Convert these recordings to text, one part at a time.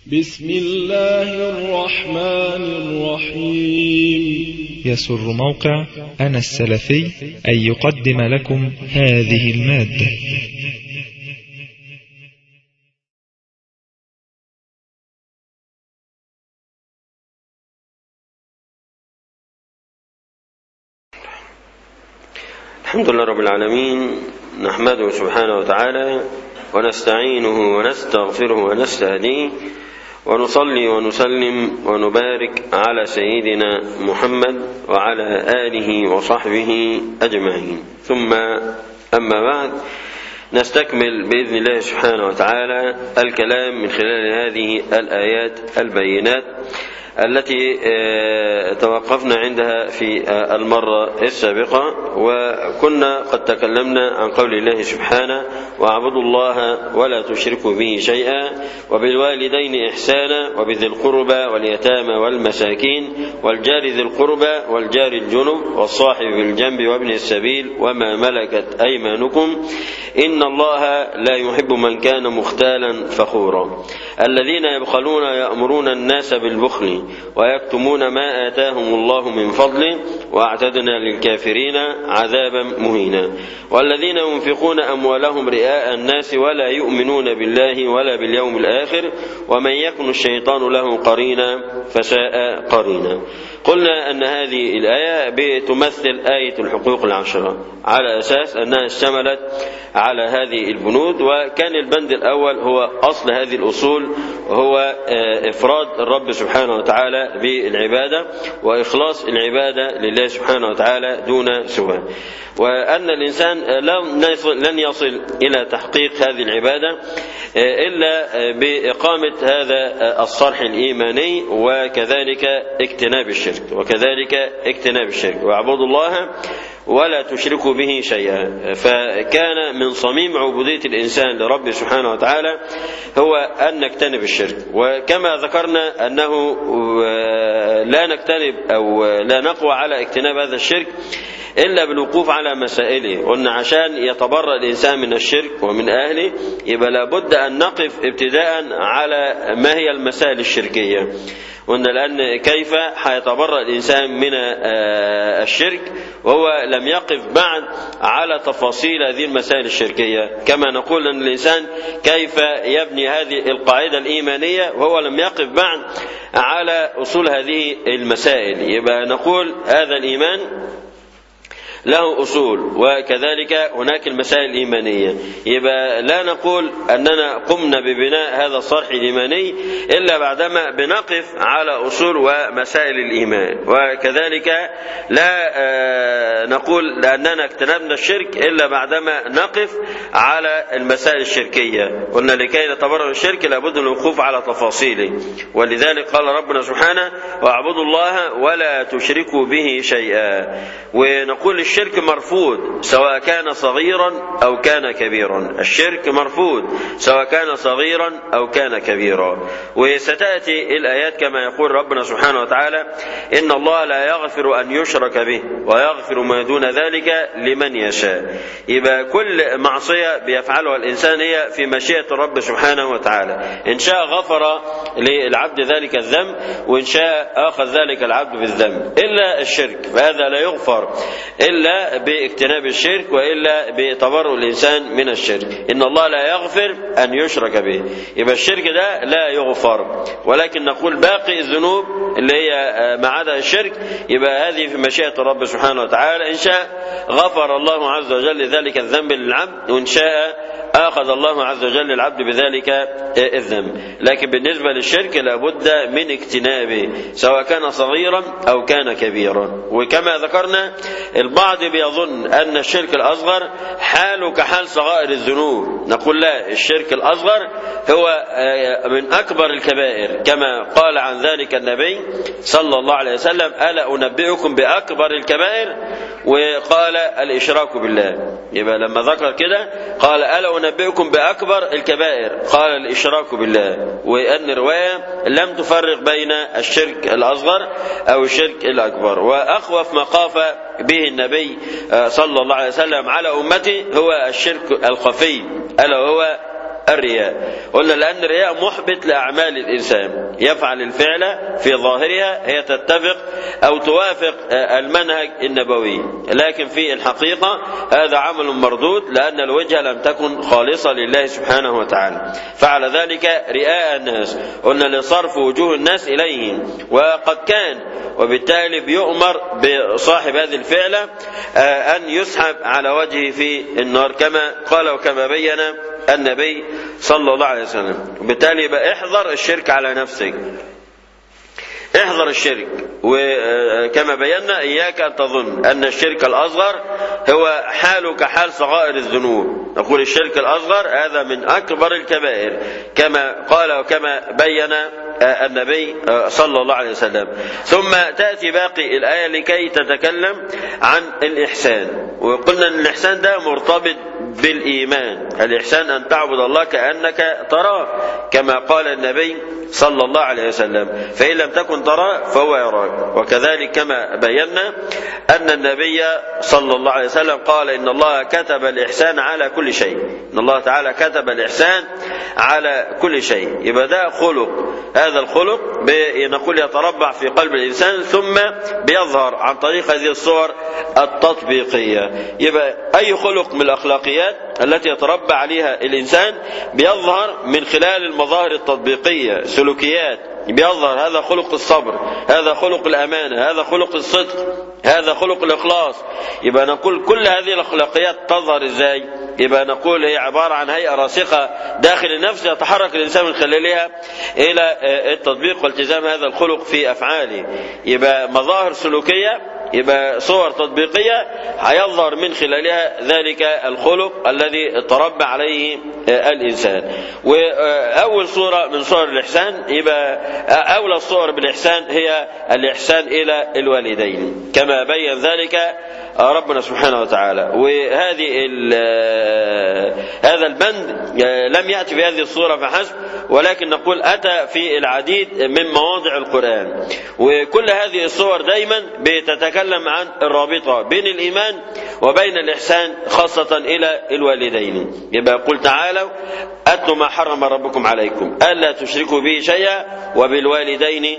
بسم الله الرحمن الرحيم يسر موقع أنا السلفي أن يقدم لكم هذه المادة الحمد لله رب العالمين نحمده سبحانه وتعالى ونستعينه ونستغفره ونستهديه ونصلي ونسلم ونبارك على سيدنا محمد وعلى آله وصحبه أجمعين ثم أما بعد نستكمل بإذن الله سبحانه وتعالى الكلام من خلال هذه الآيات البينات التي توقفنا عندها في المرة السابقة وكنا قد تكلمنا عن قول الله سبحانه واعبدوا الله ولا تشركوا به شيئا وبالوالدين إحسانا وبذي القربى واليتامى والمساكين والجار ذي القربى والجار الجنب والصاحب بالجنب وابن السبيل وما ملكت أيمانكم إن الله لا يحب من كان مختالا فخورا الذين يبخلون يأمرون الناس بالبخل ويكتمون ما آتاهم الله من فضله وأعتدنا للكافرين عذابا مهينا والذين ينفقون أموالهم رئاء الناس ولا يؤمنون بالله ولا باليوم الآخر ومن يكن الشيطان له قرينا فساء قرينا قلنا أن هذه الآية بتمثل آية الحقوق العشرة على أساس أنها اشتملت على هذه البنود وكان البند الأول هو أصل هذه الأصول وهو إفراد الرب سبحانه وتعالى بالعبادة وإخلاص العبادة لله سبحانه وتعالى دون سواه وأن الإنسان لن يصل إلى تحقيق هذه العبادة إلا بإقامة هذا الصرح الإيماني وكذلك اجتناب الشرك وكذلك اجتناب الشرك واعبدوا الله ولا تشركوا به شيئا فكان من صميم عبودية الإنسان لرب سبحانه وتعالى هو أن نجتنب الشرك وكما ذكرنا أنه لا نجتنب أو لا نقوى على اجتناب هذا الشرك إلا بالوقوف على مسائله قلنا عشان يتبرأ الإنسان من الشرك ومن أهله يبقى لابد أن نقف ابتداء على ما هي المسائل الشركية قلنا لأن كيف حيتبرأ الإنسان من الشرك وهو لم يقف بعد على تفاصيل هذه المسائل الشركية كما نقول أن الإنسان كيف يبني هذه القاعدة الإيمانية وهو لم يقف بعد على أصول هذه المسائل يبقى نقول هذا الإيمان له أصول وكذلك هناك المسائل الإيمانية يبقى لا نقول أننا قمنا ببناء هذا الصرح الإيماني إلا بعدما بنقف على أصول ومسائل الإيمان وكذلك لا نقول لأننا اجتنبنا الشرك إلا بعدما نقف على المسائل الشركية قلنا لكي نتبرر الشرك لابد من الوقوف على تفاصيله ولذلك قال ربنا سبحانه واعبدوا الله ولا تشركوا به شيئا ونقول الشرك مرفوض سواء كان صغيرا أو كان كبيرا الشرك مرفوض سواء كان صغيرا أو كان كبيرا وستأتي الآيات كما يقول ربنا سبحانه وتعالى إن الله لا يغفر أن يشرك به ويغفر ما دون ذلك لمن يشاء يبقى كل معصية بيفعلها الإنسان هي في مشيئة الرب سبحانه وتعالى إن شاء غفر للعبد ذلك الذنب وإن شاء أخذ ذلك العبد بالذنب إلا الشرك فهذا لا يغفر إلا باجتناب الشرك وإلا بتبرؤ الإنسان من الشرك إن الله لا يغفر أن يشرك به يبقى الشرك ده لا يغفر ولكن نقول باقي الذنوب اللي هي ما عدا الشرك يبقى هذه في مشيئة الرب سبحانه وتعالى إن شاء غفر الله عز وجل ذلك الذنب للعبد وإن شاء أخذ الله عز وجل العبد بذلك الذنب لكن بالنسبة للشرك لابد من اجتنابه سواء كان صغيرا أو كان كبيرا وكما ذكرنا البعض بيظن أن الشرك الأصغر حاله كحال صغائر الذنوب نقول لا الشرك الأصغر هو من أكبر الكبائر كما قال عن ذلك النبي صلى الله عليه وسلم ألا أنبئكم بأكبر الكبائر وقال الإشراك بالله يبقى لما ذكر كده قال ألا أنبئكم بأكبر الكبائر قال الإشراك بالله وأن رواية لم تفرق بين الشرك الأصغر أو الشرك الأكبر وأخوف ما خاف به النبي صلى الله عليه وسلم على أمته هو الشرك الخفي ألا هو الرياء قلنا لأن الرياء محبط لأعمال الإنسان يفعل الفعل في ظاهرها هي تتفق أو توافق المنهج النبوي لكن في الحقيقة هذا عمل مردود لأن الوجهة لم تكن خالصة لله سبحانه وتعالى فعل ذلك رئاء الناس قلنا لصرف وجوه الناس إليهم وقد كان وبالتالي بيؤمر بصاحب هذه الفعلة أن يسحب على وجهه في النار كما قال وكما بين النبي صلى الله عليه وسلم وبالتالي يبقى احذر الشرك على نفسك احذر الشرك وكما بينا إياك أن تظن أن الشرك الأصغر هو حاله كحال صغائر الذنوب نقول الشرك الأصغر هذا من أكبر الكبائر كما قال وكما بين النبي صلى الله عليه وسلم ثم تأتي باقي الآية لكي تتكلم عن الإحسان وقلنا أن الإحسان ده مرتبط بالإيمان الإحسان أن تعبد الله كأنك تراه كما قال النبي صلى الله عليه وسلم فإن لم تكن تراه فهو يراك وكذلك كما بينا أن النبي صلى الله عليه وسلم قال إن الله كتب الإحسان على كل شيء إن الله تعالى كتب الإحسان على كل شيء يبقى ده خلق هذا الخلق نقول يتربع في قلب الإنسان ثم بيظهر عن طريق هذه الصور التطبيقية يبقى أي خلق من الأخلاقيات التي يتربى عليها الإنسان بيظهر من خلال المظاهر التطبيقية سلوكيات بيظهر هذا خلق الصبر هذا خلق الأمانة هذا خلق الصدق هذا خلق الإخلاص يبقى نقول كل هذه الأخلاقيات تظهر إزاي يبقى نقول هي عبارة عن هيئة راسخة داخل النفس يتحرك الإنسان من خلالها إلى التطبيق والتزام هذا الخلق في أفعاله يبقى مظاهر سلوكية يبقى صور تطبيقية هيظهر من خلالها ذلك الخلق الذي تربى عليه الإنسان وأول صورة من صور الإحسان يبقى أولى الصور بالإحسان هي الإحسان إلى الوالدين كما بين ذلك ربنا سبحانه وتعالى وهذه هذا البند لم يأتي بهذه الصورة فحسب ولكن نقول أتى في العديد من مواضع القرآن وكل هذه الصور دايما بتتكلم عن الرابطة بين الإيمان وبين الإحسان خاصة إلى الوالدين يبقى قل تعالوا أتلوا ما حرم ربكم عليكم ألا تشركوا به شيئا وبالوالدين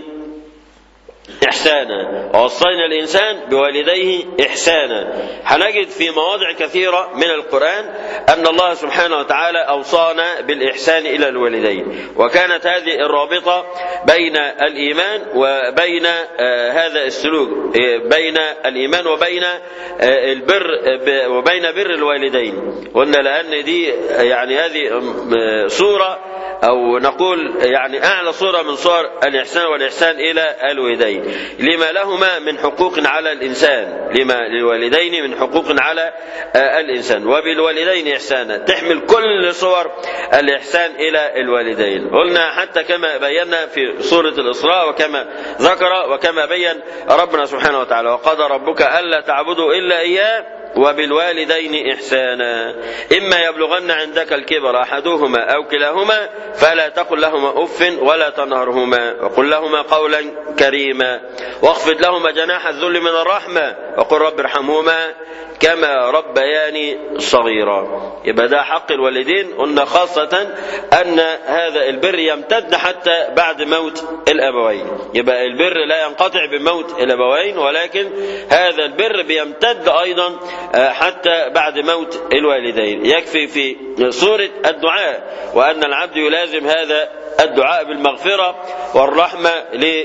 إحسانا ووصينا الإنسان بوالديه إحسانا هنجد في مواضع كثيرة من القرآن أن الله سبحانه وتعالى أوصانا بالإحسان إلى الوالدين وكانت هذه الرابطة بين الإيمان وبين هذا السلوك بين الإيمان وبين البر وبين بر الوالدين قلنا لأن دي يعني هذه صورة أو نقول يعني أعلى صورة من صور الإحسان والإحسان إلى الوالدين لما لهما من حقوق على الإنسان لما للوالدين من حقوق على الإنسان وبالوالدين إحسانا تحمل كل صور الإحسان إلى الوالدين قلنا حتى كما بينا في سورة الإسراء وكما ذكر وكما بين ربنا سبحانه وتعالى وقضى ربك ألا تعبدوا إلا إياه وبالوالدين إحسانا إما يبلغن عندك الكبر أحدهما أو كلاهما فلا تقل لهما أف ولا تنهرهما وقل لهما قولا كريما واخفض لهما جناح الذل من الرحمة وقل رب ارحمهما كما ربياني صغيرا يبقى ده حق الوالدين قلنا خاصة أن هذا البر يمتد حتى بعد موت الأبوين يبقى البر لا ينقطع بموت الأبوين ولكن هذا البر بيمتد أيضا حتى بعد موت الوالدين يكفي في سورة الدعاء وأن العبد يلازم هذا الدعاء بالمغفرة والرحمة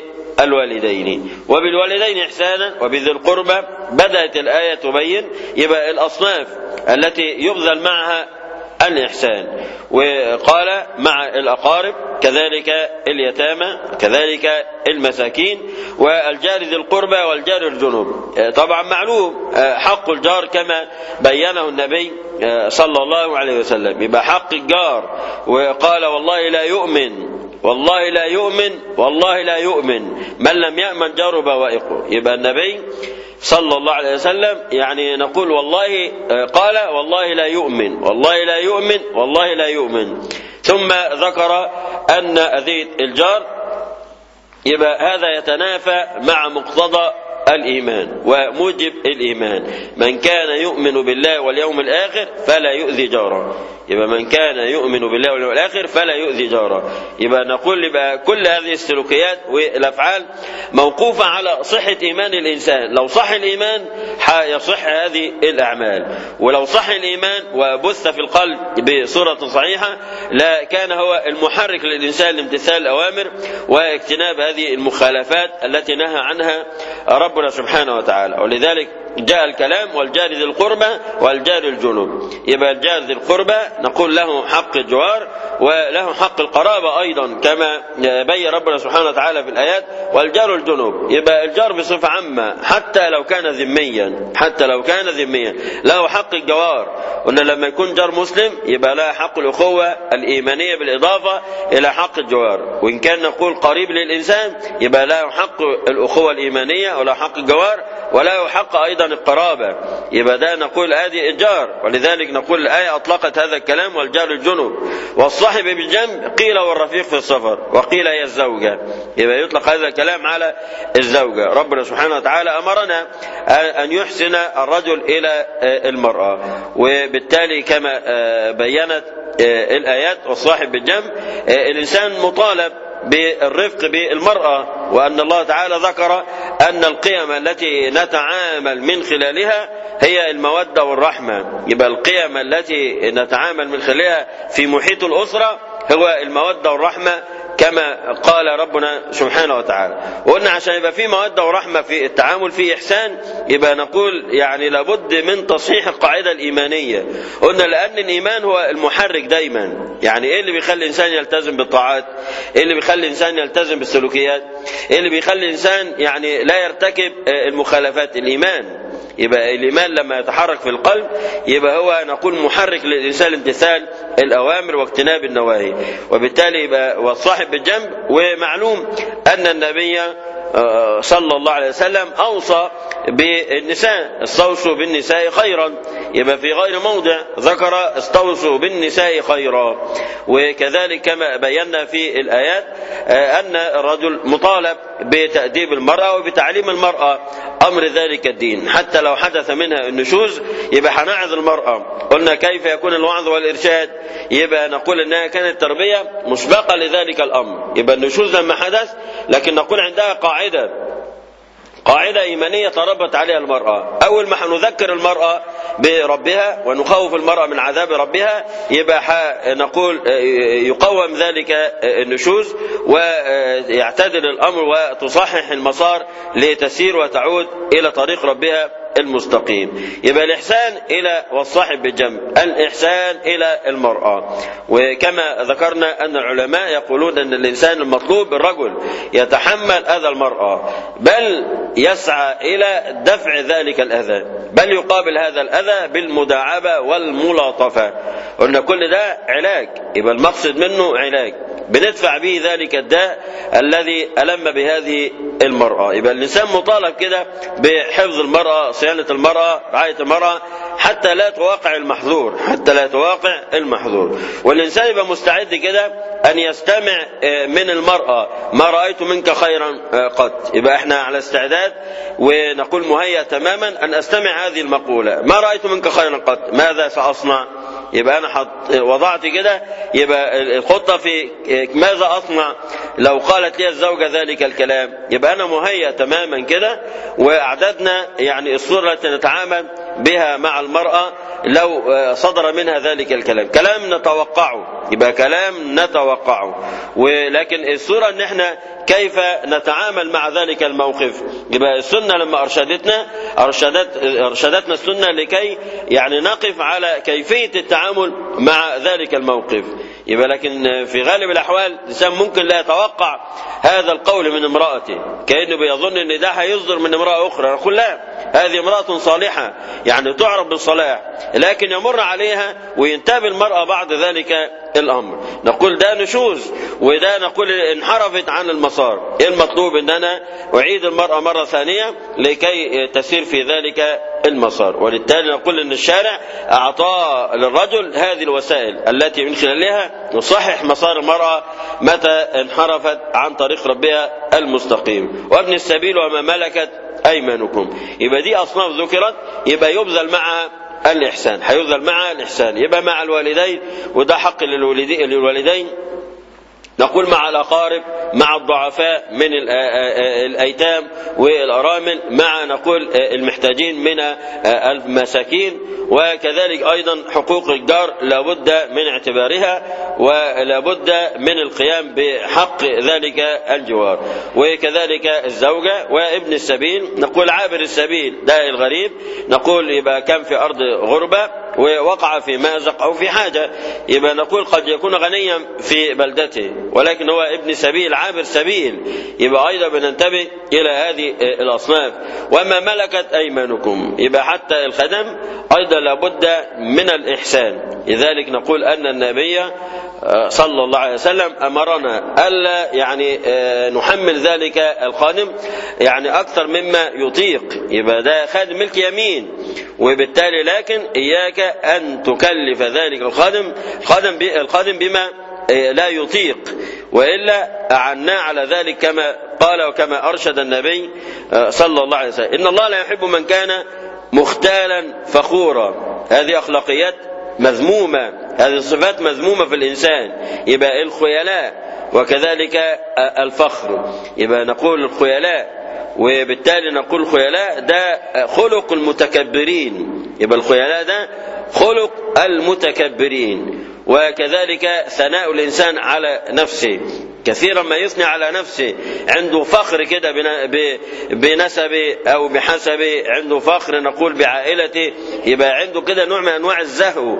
الوالدين وبالوالدين إحسانا وبذي القربى بدأت الآية تبين يبقى الأصناف التي يبذل معها الإحسان وقال مع الأقارب كذلك اليتامى كذلك المساكين والجار ذي القربى والجار الجنوب طبعا معلوم حق الجار كما بينه النبي صلى الله عليه وسلم يبقى حق الجار وقال والله لا يؤمن والله لا يؤمن والله لا يؤمن من لم يأمن جار بوائقه يبقى النبي صلى الله عليه وسلم يعني نقول والله قال والله لا يؤمن والله لا يؤمن والله لا يؤمن ثم ذكر أن أذية الجار يبقى هذا يتنافى مع مقتضى الإيمان وموجب الإيمان من كان يؤمن بالله واليوم الآخر فلا يؤذي جاره يبقى من كان يؤمن بالله واليوم الآخر فلا يؤذي جاره يبقى نقول يبقى كل هذه السلوكيات والأفعال موقوفة على صحة إيمان الإنسان لو صح الإيمان يصح هذه الأعمال ولو صح الإيمان وبث في القلب بصورة صحيحة لا كان هو المحرك للإنسان لامتثال الأوامر واجتناب هذه المخالفات التي نهى عنها ربنا سبحانه وتعالى ولذلك جاء الكلام والجار ذي القربى والجار الجنوب يبقى الجار ذي القربى نقول له حق الجوار وله حق القرابة أيضا كما بين ربنا سبحانه وتعالى في الآيات والجار الجنوب يبقى الجار بصفة عامة حتى لو كان ذميا حتى لو كان ذميا له حق الجوار قلنا لما يكون جار مسلم يبقى له حق الأخوة الإيمانية بالإضافة إلى حق الجوار وإن كان نقول قريب للإنسان يبقى له حق الأخوة الإيمانية وله حق الجوار وله حق أيضا القرابة يبقى ده نقول هذه الجار ولذلك نقول الآية أطلقت هذا الكلام والجار الجنوب والصاحب بالجنب قيل والرفيق في السفر وقيل هي الزوجة يبقى يطلق هذا الكلام على الزوجة ربنا سبحانه وتعالى أمرنا أن يحسن الرجل إلى المرأة وبالتالي كما بينت الآيات والصاحب بالجنب الإنسان مطالب بالرفق بالمرأة وأن الله تعالى ذكر أن القيم التي نتعامل من خلالها هي المودة والرحمة يبقى القيم التي نتعامل من خلالها في محيط الأسرة هو المودة والرحمة كما قال ربنا سبحانه وتعالى وقلنا عشان يبقى في مودة ورحمة في التعامل في إحسان يبقى نقول يعني لابد من تصحيح القاعدة الإيمانية قلنا لأن الإيمان هو المحرك دايما يعني إيه اللي بيخلي الإنسان يلتزم بالطاعات إيه اللي بيخلي الإنسان يلتزم بالسلوكيات إيه اللي بيخلي الإنسان يعني لا يرتكب المخالفات الإيمان يبقى الإيمان لما يتحرك في القلب يبقى هو نقول محرك للإنسان امتثال الأوامر واجتناب النواهي وبالتالي يبقى والصاحب بالجنب ومعلوم أن النبي صلى الله عليه وسلم أوصى بالنساء استوصوا بالنساء خيرا يبقى في غير موضع ذكر استوصوا بالنساء خيرا وكذلك كما بينا في الآيات أن الرجل مطالب بتأديب المرأة وبتعليم المرأة أمر ذلك الدين حتى لو حدث منها النشوز يبقى هنعظ المرأة قلنا كيف يكون الوعظ والإرشاد يبقى نقول أنها كانت تربية مسبقة لذلك الأمر يبقى النشوز لما حدث لكن نقول عندها قاعدة قاعدة إيمانية تربت عليها المرأة أول ما هنذكر المرأة بربها ونخوف المرأة من عذاب ربها يبقى نقول يقوم ذلك النشوز ويعتدل الأمر وتصحح المسار لتسير وتعود إلى طريق ربها المستقيم يبقى الإحسان إلى والصاحب بالجنب الإحسان إلى المرأة وكما ذكرنا أن العلماء يقولون أن الإنسان المطلوب الرجل يتحمل أذى المرأة بل يسعى إلى دفع ذلك الأذى بل يقابل هذا الأذى بالمداعبة والملاطفة قلنا كل ده علاج يبقى المقصد منه علاج بندفع به ذلك الداء الذي ألم بهذه المرأة يبقى الإنسان مطالب كده بحفظ المرأة صيانة المرأة رعاية المرأة حتى لا تواقع المحظور حتى لا تواقع المحظور والإنسان يبقى مستعد كده أن يستمع من المرأة ما رأيت منك خيرا قط يبقى احنا على استعداد ونقول مهيأ تماما أن أستمع هذه المقولة ما رأيت منك خيرا قط ماذا سأصنع يبقى انا حط وضعت كده يبقى الخطه في ماذا اصنع لو قالت لي الزوجه ذلك الكلام يبقى انا مهيأ تماما كده واعددنا يعني الصوره التي نتعامل بها مع المراه لو صدر منها ذلك الكلام كلام نتوقعه يبقى كلام نتوقعه ولكن الصوره ان احنا كيف نتعامل مع ذلك الموقف يبقى السنه لما ارشدتنا ارشدت ارشدتنا السنه لكي يعني نقف على كيفيه التعامل مع ذلك الموقف يبقى لكن في غالب الاحوال الانسان ممكن لا يتوقع هذا القول من امراته كانه بيظن ان ده هيصدر من امراه اخرى نقول لا هذه امراه صالحه يعني تعرف بالصلاح لكن يمر عليها وينتابه المراه بعد ذلك الامر نقول ده نشوز وده نقول انحرفت عن المسار ايه المطلوب ان انا اعيد المراه مره ثانيه لكي تسير في ذلك المسار وللتالي نقول ان الشارع اعطى للرجل هذه الوسائل التي من خلالها يصحح مسار المراه متى انحرفت عن طريق ربها المستقيم وابن السبيل وما ملكت أيمانكم يبقى دي أصناف ذكرت يبقى يبذل معها الإحسان هيبذل معها الإحسان يبقى مع الوالدين وده حق للوالدين, للوالدين نقول مع الأقارب مع الضعفاء من الأيتام والأرامل مع نقول المحتاجين من المساكين وكذلك أيضا حقوق الجار لابد من اعتبارها ولابد من القيام بحق ذلك الجوار وكذلك الزوجة وابن السبيل نقول عابر السبيل ده الغريب نقول يبقى كان في أرض غربة ووقع في مازق أو في حاجة يبقى نقول قد يكون غنيا في بلدته ولكن هو ابن سبيل عابر سبيل يبقى أيضا بننتبه إلى هذه الأصناف وما ملكت أيمانكم يبقى حتى الخدم أيضا لابد من الإحسان لذلك نقول أن النبي صلى الله عليه وسلم أمرنا ألا يعني نحمل ذلك الخادم يعني أكثر مما يطيق يبقى ده خادم ملك يمين وبالتالي لكن إياك أن تكلف ذلك الخادم الخادم الخادم بما لا يطيق وإلا أعناه على ذلك كما قال وكما أرشد النبي صلى الله عليه وسلم إن الله لا يحب من كان مختالا فخورا هذه أخلاقيات مذمومة هذه الصفات مذمومة في الإنسان يبقى الخيلاء وكذلك الفخر يبقى نقول الخيلاء وبالتالي نقول الخيلاء ده خلق المتكبرين يبقى الخيلاء ده خلق المتكبرين وكذلك ثناء الإنسان على نفسه كثيرا ما يثني على نفسه عنده فخر كده بنسبه أو بحسبه عنده فخر نقول بعائلته يبقى عنده كده نوع من أنواع الزهو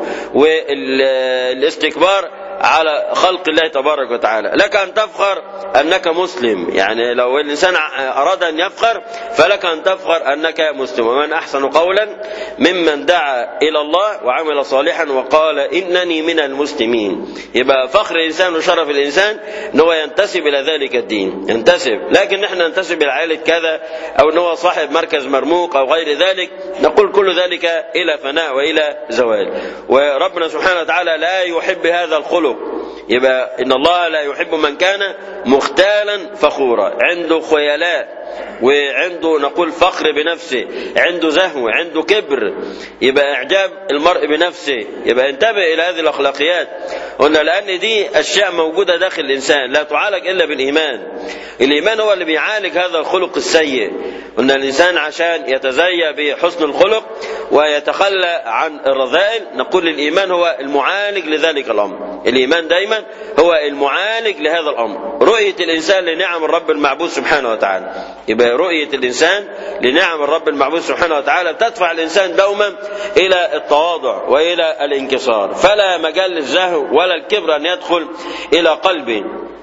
والاستكبار على خلق الله تبارك وتعالى لك أن تفخر أنك مسلم يعني لو الإنسان أراد أن يفخر فلك أن تفخر أنك مسلم ومن أحسن قولا ممن دعا إلى الله وعمل صالحا وقال إنني من المسلمين يبقى فخر الإنسان وشرف الإنسان أن هو ينتسب إلى ذلك الدين ينتسب لكن نحن ننتسب إلى عائلة كذا أو أن هو صاحب مركز مرموق أو غير ذلك نقول كل ذلك إلى فناء وإلى زوال وربنا سبحانه وتعالى لا يحب هذا الخلق يبقى إن الله لا يحب من كان مختالا فخورا عنده خيلاء وعنده نقول فخر بنفسه عنده زهو عنده كبر يبقى إعجاب المرء بنفسه يبقى انتبه إلى هذه الأخلاقيات قلنا لأن دي أشياء موجودة داخل الإنسان لا تعالج إلا بالإيمان الإيمان هو اللي بيعالج هذا الخلق السيء قلنا الإنسان عشان يتزيى بحسن الخلق ويتخلى عن الرذائل نقول الإيمان هو المعالج لذلك الأمر الإيمان دايما هو المعالج لهذا الأمر رؤية الإنسان لنعم الرب المعبود سبحانه وتعالى يبقى رؤية الإنسان لنعم الرب المعبود سبحانه وتعالى تدفع الإنسان دوما إلى التواضع وإلى الانكسار فلا مجال للزهو ولا الكبر أن يدخل إلى قلبه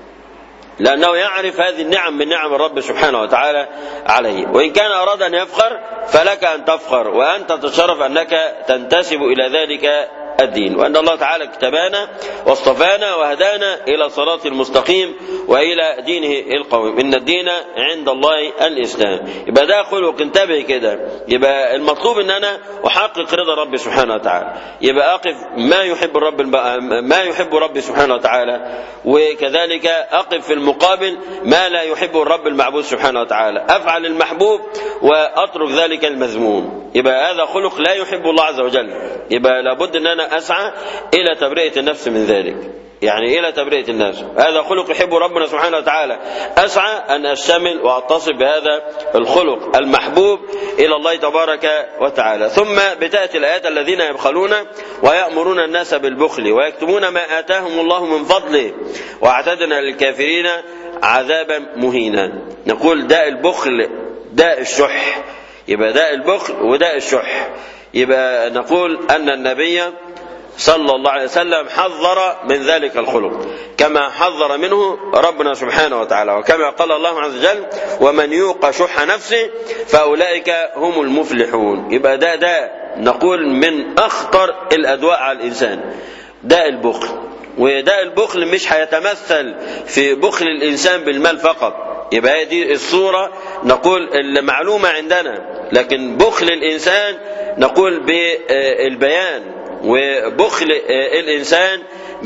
لأنه يعرف هذه النعم من نعم الرب سبحانه وتعالى عليه وإن كان أراد أن يفخر فلك أن تفخر وأنت تشرف أنك تنتسب إلى ذلك الدين وأن الله تعالى اكتبانا واصطفانا وهدانا إلى صراط المستقيم وإلى دينه القويم إن الدين عند الله الإسلام يبقى ده خلق انتبه كده يبقى المطلوب أن أنا أحقق رضا ربي سبحانه وتعالى يبقى أقف ما يحب الرب ما يحب ربي سبحانه وتعالى وكذلك أقف في المقابل ما لا يحبه الرب المعبود سبحانه وتعالى أفعل المحبوب وأترك ذلك المذموم يبقى هذا خلق لا يحب الله عز وجل يبقى لابد أن أنا أسعى إلى تبرئة النفس من ذلك يعني إلى تبرئة الناس هذا خلق يحب ربنا سبحانه وتعالى أسعى أن أشتمل وأتصف بهذا الخلق المحبوب إلى الله تبارك وتعالى ثم بتأتي الآيات الذين يبخلون ويأمرون الناس بالبخل ويكتمون ما آتاهم الله من فضله وأعتدنا للكافرين عذابا مهينا نقول داء البخل داء الشح يبقى داء البخل وداء الشح يبقى نقول أن النبي صلى الله عليه وسلم حذر من ذلك الخلق كما حذر منه ربنا سبحانه وتعالى وكما قال الله عز وجل ومن يوق شح نفسه فأولئك هم المفلحون يبقى ده ده نقول من أخطر الأدواء على الإنسان داء البخل وداء البخل مش هيتمثل في بخل الإنسان بالمال فقط يبقى دي الصورة نقول المعلومة عندنا لكن بخل الإنسان نقول بالبيان وبخل الإنسان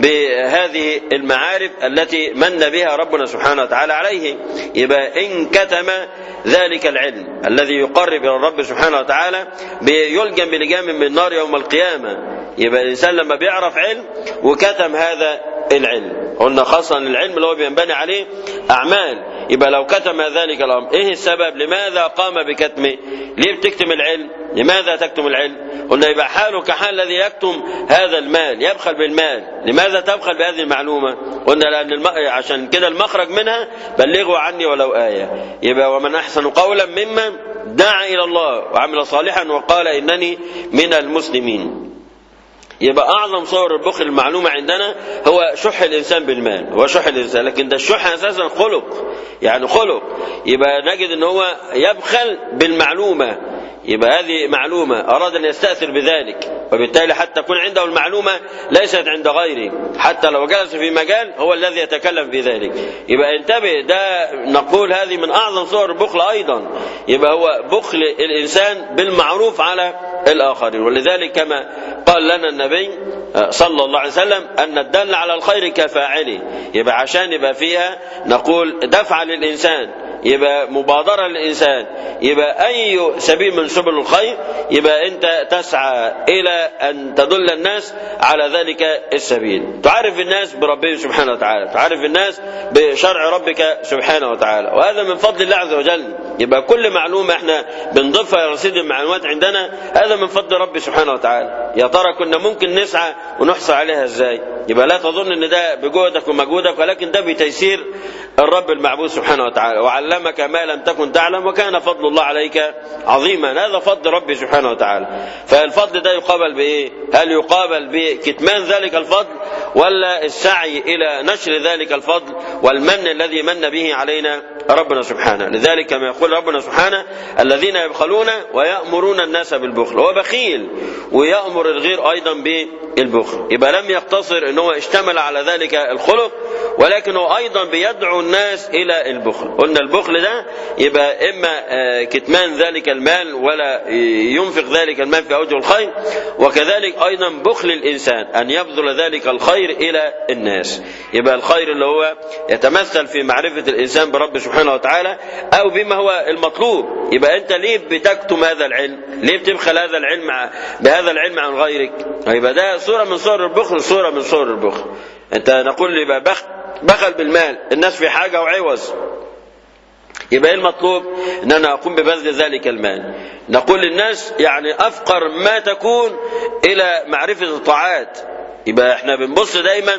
بهذه المعارف التي من بها ربنا سبحانه وتعالى عليه يبقى إن كتم ذلك العلم الذي يقرب إلى الرب سبحانه وتعالى بيلجم بلجام من النار يوم القيامة يبقى الإنسان لما بيعرف علم وكتم هذا العلم قلنا خاصة العلم اللي هو بينبني عليه أعمال يبقى لو كتم ذلك الأمر إيه السبب لماذا قام بكتمه ليه بتكتم العلم لماذا تكتم العلم قلنا يبقى حاله كحال الذي يكتم هذا المال يبخل بالمال لماذا تبخل بهذه المعلومة قلنا لأن الم... عشان كده المخرج منها بلغوا عني ولو آية يبقى ومن أحسن قولا ممن دعا إلى الله وعمل صالحا وقال إنني من المسلمين يبقى أعظم صور البخل المعلومة عندنا هو شح الإنسان بالمال هو شح الإنسان لكن ده الشح أساسا خلق يعني خلق يبقى نجد أن هو يبخل بالمعلومة يبقى هذه معلومة أراد أن يستأثر بذلك وبالتالي حتى تكون عنده المعلومة ليست عند غيره حتى لو جلس في مجال هو الذي يتكلم في ذلك يبقى انتبه ده نقول هذه من أعظم صور البخل أيضا يبقى هو بخل الإنسان بالمعروف على الآخرين ولذلك كما قال لنا النبي صلى الله عليه وسلم أن الدل على الخير كفاعله يبقى عشان يبقى فيها نقول دفع للإنسان يبقى مبادرة للإنسان يبقى أي سبيل من سبل الخير يبقى أنت تسعى إلى أن تدل الناس على ذلك السبيل تعرف الناس بربه سبحانه وتعالى تعرف الناس بشرع ربك سبحانه وتعالى وهذا من فضل الله عز وجل يبقى كل معلومة احنا بنضيفها إلى رصيد المعلومات عندنا هذا من فضل ربي سبحانه وتعالى يا ترى كنا ممكن نسعى ونحصل عليها ازاي يبقى لا تظن ان ده بجهدك ومجهودك ولكن ده بتيسير الرب المعبود سبحانه وتعالى وعلمك ما لم تكن تعلم وكان فضل الله عليك عظيما هذا فضل ربي سبحانه وتعالى فالفضل ده يقابل بايه هل يقابل بكتمان ذلك الفضل ولا السعي الى نشر ذلك الفضل والمن الذي من به علينا ربنا سبحانه لذلك كما يقول ربنا سبحانه الذين يبخلون ويأمرون الناس بالبخل هو بخيل ويأمر الغير أيضا بالبخل يبقى لم يقتصر ان هو اشتمل على ذلك الخلق ولكن هو أيضا بيدعو الناس إلى البخل قلنا البخل ده يبقى إما كتمان ذلك المال ولا ينفق ذلك المال في أوجه الخير وكذلك أيضا بخل الإنسان أن يبذل ذلك الخير إلى الناس يبقى الخير اللي هو يتمثل في معرفة الإنسان برب سبحانه وتعالى أو بما هو المطلوب يبقى أنت ليه بتكتم هذا العلم ليه بتبخل هذا العلم بهذا العلم عن غيرك يبقى ده صورة من صور البخل صورة من صور البخل أنت نقول يبقى بخل بخل بالمال الناس في حاجة وعوز يبقى ايه المطلوب ان انا اقوم ببذل ذلك المال نقول للناس يعني افقر ما تكون الى معرفة الطاعات يبقى احنا بنبص دايما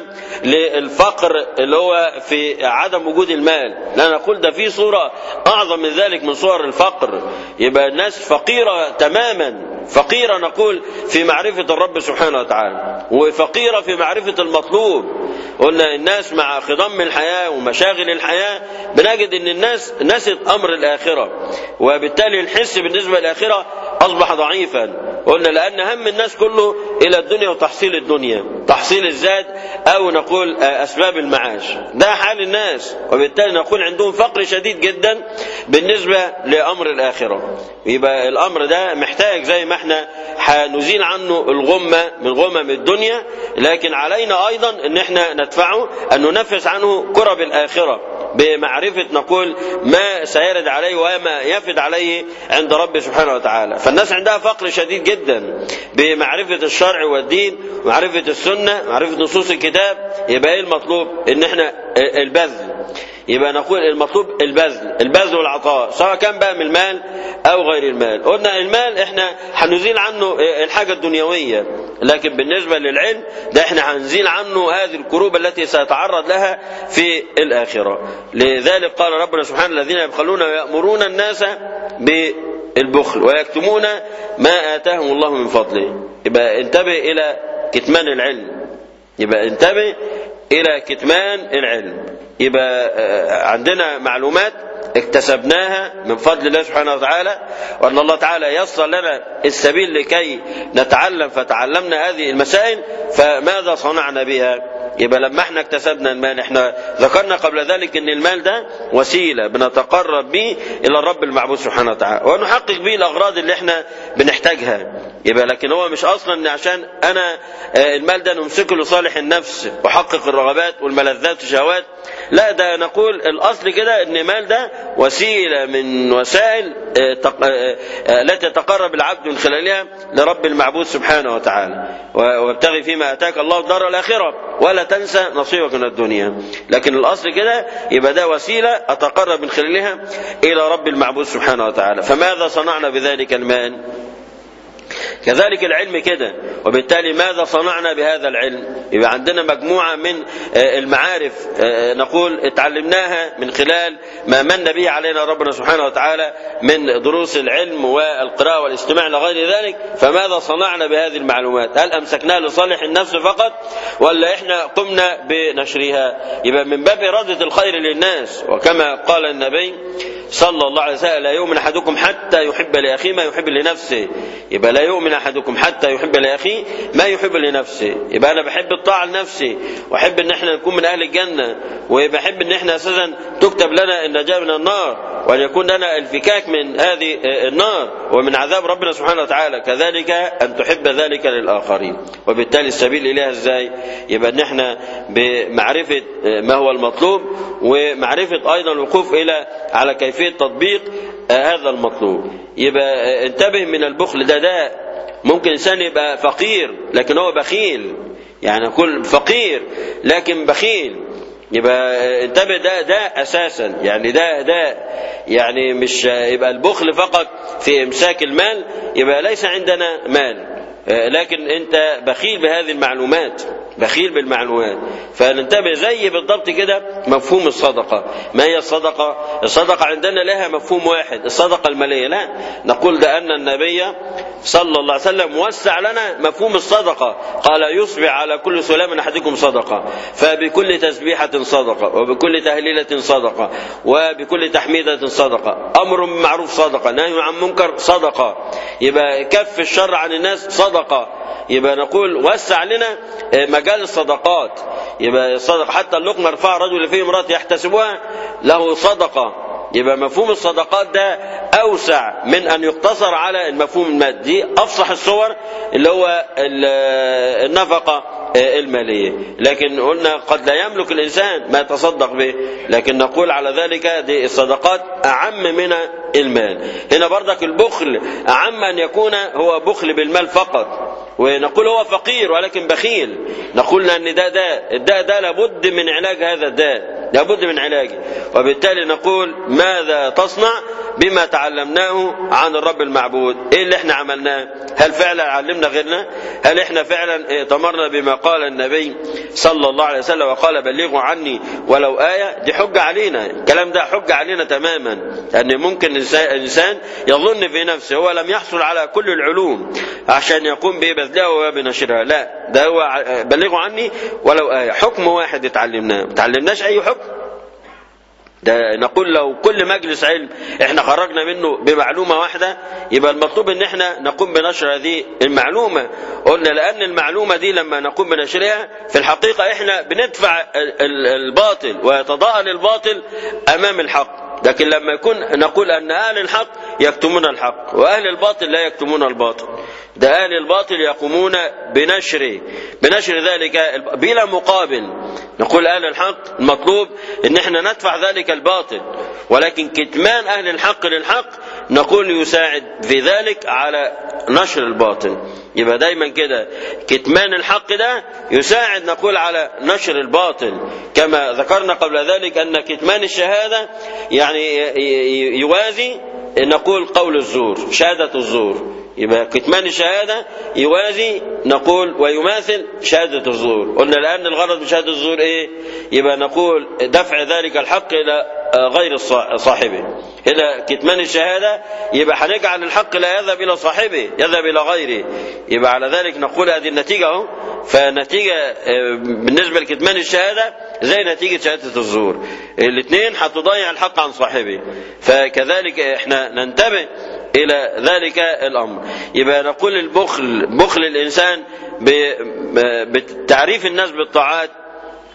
للفقر اللي هو في عدم وجود المال لا نقول ده في صورة اعظم من ذلك من صور الفقر يبقى الناس فقيرة تماما فقيرة نقول في معرفة الرب سبحانه وتعالى وفقيرة في معرفة المطلوب قلنا الناس مع خضم الحياة ومشاغل الحياة بنجد ان الناس نست امر الاخرة وبالتالي الحس بالنسبة للاخرة اصبح ضعيفا قلنا لان هم الناس كله الى الدنيا وتحصيل الدنيا تحصيل الزاد او نقول اسباب المعاش ده حال الناس وبالتالي نقول عندهم فقر شديد جدا بالنسبة لامر الاخرة يبقى الامر ده محتاج زي ما احنا هنزيل عنه الغمة من غمم الدنيا لكن علينا ايضا ان احنا ندفعه ان ننفس عنه كرب الاخرة بمعرفة نقول ما سيرد عليه وما يفد عليه عند رب سبحانه وتعالى فالناس عندها فقر شديد جدا بمعرفة الشرع والدين معرفة السنة معرفة نصوص الكتاب يبقى ايه المطلوب ان احنا البذل يبقى نقول المطلوب البذل البذل والعطاء سواء كان بقى من المال او غير المال قلنا المال احنا هنزيل عنه الحاجة الدنيوية لكن بالنسبة للعلم ده احنا هنزيل عنه هذه الكروب التي سيتعرض لها في الآخرة لذلك قال ربنا سبحانه الذين يبخلون ويأمرون الناس بالبخل ويكتمون ما آتاهم الله من فضله يبقى انتبه إلى كتمان العلم يبقى انتبه إلى كتمان العلم يبقى عندنا معلومات اكتسبناها من فضل الله سبحانه وتعالى وأن الله تعالى يسر لنا السبيل لكي نتعلم فتعلمنا هذه المسائل فماذا صنعنا بها يبقى لما احنا اكتسبنا المال احنا ذكرنا قبل ذلك ان المال ده وسيله بنتقرب به الى الرب المعبود سبحانه وتعالى ونحقق به الاغراض اللي احنا بنحتاجها يبقى لكن هو مش اصلا ان عشان انا المال ده نمسكه لصالح النفس واحقق الرغبات والملذات والشهوات لا ده نقول الاصل كده ان المال ده وسيله من وسائل التي يتقرب العبد من خلالها لرب المعبود سبحانه وتعالى وابتغي فيما اتاك الله الدار الاخره ولا تنسى نصيبك من الدنيا لكن الاصل كده يبقى ده وسيله اتقرب من خلالها الى رب المعبود سبحانه وتعالى فماذا صنعنا بذلك المال كذلك العلم كده وبالتالي ماذا صنعنا بهذا العلم يبقى عندنا مجموعة من المعارف نقول اتعلمناها من خلال ما من به علينا ربنا سبحانه وتعالى من دروس العلم والقراءة والاستماع لغير ذلك فماذا صنعنا بهذه المعلومات هل أمسكناها لصالح النفس فقط ولا إحنا قمنا بنشرها يبقى من باب إرادة الخير للناس وكما قال النبي صلى الله عليه وسلم لا يؤمن أحدكم حتى يحب لأخيه ما يحب لنفسه يبقى لا يؤمن أحدكم حتى يحب لأخيه ما يحب لنفسه يبقى أنا بحب الطاعة لنفسي وأحب إن احنا نكون من أهل الجنة وبحب إن احنا أساسا تكتب لنا النجاة من النار وأن يكون لنا الفكاك من هذه النار ومن عذاب ربنا سبحانه وتعالى كذلك أن تحب ذلك للآخرين وبالتالي السبيل إليها إزاي يبقى إن احنا بمعرفة ما هو المطلوب ومعرفة أيضا الوقوف إلى على كيفية تطبيق هذا المطلوب يبقى انتبه من البخل ده ده ممكن إنسان يبقى فقير لكن هو بخيل يعني يكون فقير لكن بخيل يبقى انتبه ده ده اساسا يعني ده ده يعني مش يبقى البخل فقط في امساك المال يبقى ليس عندنا مال لكن انت بخيل بهذه المعلومات بخيل بالمعلومات فننتبه زي بالضبط كده مفهوم الصدقه ما هي الصدقه الصدقه عندنا لها مفهوم واحد الصدقه الماليه لا نقول ده ان النبي صلى الله عليه وسلم وسع لنا مفهوم الصدقه قال يصبح على كل سلام احدكم صدقه فبكل تسبيحه صدقه وبكل تهليله صدقه وبكل تحميده صدقه امر بالمعروف صدقه نهي عن منكر صدقه يبقى كف الشر عن الناس صدقه يبقى نقول وسع لنا مجال الصدقات يبقى الصدقة حتى اللقمة رفع رجل فيه امرأة يحتسبها له صدقة يبقى مفهوم الصدقات ده أوسع من أن يقتصر على المفهوم المادي أفصح الصور اللي هو النفقة المالية لكن قلنا قد لا يملك الإنسان ما يتصدق به لكن نقول على ذلك دي الصدقات أعم من المال هنا برضك البخل أعم أن يكون هو بخل بالمال فقط ونقول هو فقير ولكن بخيل نقول ان ده ده الداء ده لابد من علاج هذا الداء لابد من علاجه وبالتالي نقول ماذا تصنع بما تعلمناه عن الرب المعبود ايه اللي احنا عملناه هل فعلا علمنا غيرنا هل احنا فعلا ائتمرنا بما قال النبي صلى الله عليه وسلم وقال بلغوا عني ولو آية دي حجة علينا الكلام ده حجة علينا تماما لأن ممكن الإنسان يظن في نفسه هو لم يحصل على كل العلوم عشان يقوم ببذلها وبنشرها لا ده هو بلغوا عني ولو آية حكم واحد اتعلمناه ما تعلمناش أي حكم ده نقول لو كل مجلس علم احنا خرجنا منه بمعلومه واحده يبقى المطلوب ان احنا نقوم بنشر هذه المعلومه قلنا لان المعلومه دي لما نقوم بنشرها في الحقيقه احنا بندفع الباطل ويتضاءل الباطل امام الحق لكن لما يكون نقول ان اهل الحق يكتمون الحق واهل الباطل لا يكتمون الباطل ده اهل الباطل يقومون بنشر بنشر ذلك بلا مقابل نقول اهل الحق المطلوب ان احنا ندفع ذلك الباطل ولكن كتمان اهل الحق للحق نقول يساعد في ذلك على نشر الباطل يبقى دايما كده كتمان الحق ده يساعد نقول على نشر الباطل كما ذكرنا قبل ذلك ان كتمان الشهاده يعني يوازي نقول قول الزور شهاده الزور يبقى كتمان الشهاده يوازي نقول ويماثل شهاده الزور قلنا لان الغرض من شهاده الزور ايه يبقى نقول دفع ذلك الحق الى غير صاحبه هنا كتمان الشهادة يبقى هنجعل الحق لا يذهب إلى صاحبه يذهب إلى غيره يبقى على ذلك نقول هذه النتيجة أهو فنتيجة بالنسبة لكتمان الشهادة زي نتيجة شهادة الزور الاثنين هتضيع الحق عن صاحبه فكذلك احنا ننتبه إلى ذلك الأمر يبقى نقول البخل بخل الإنسان بتعريف الناس بالطاعات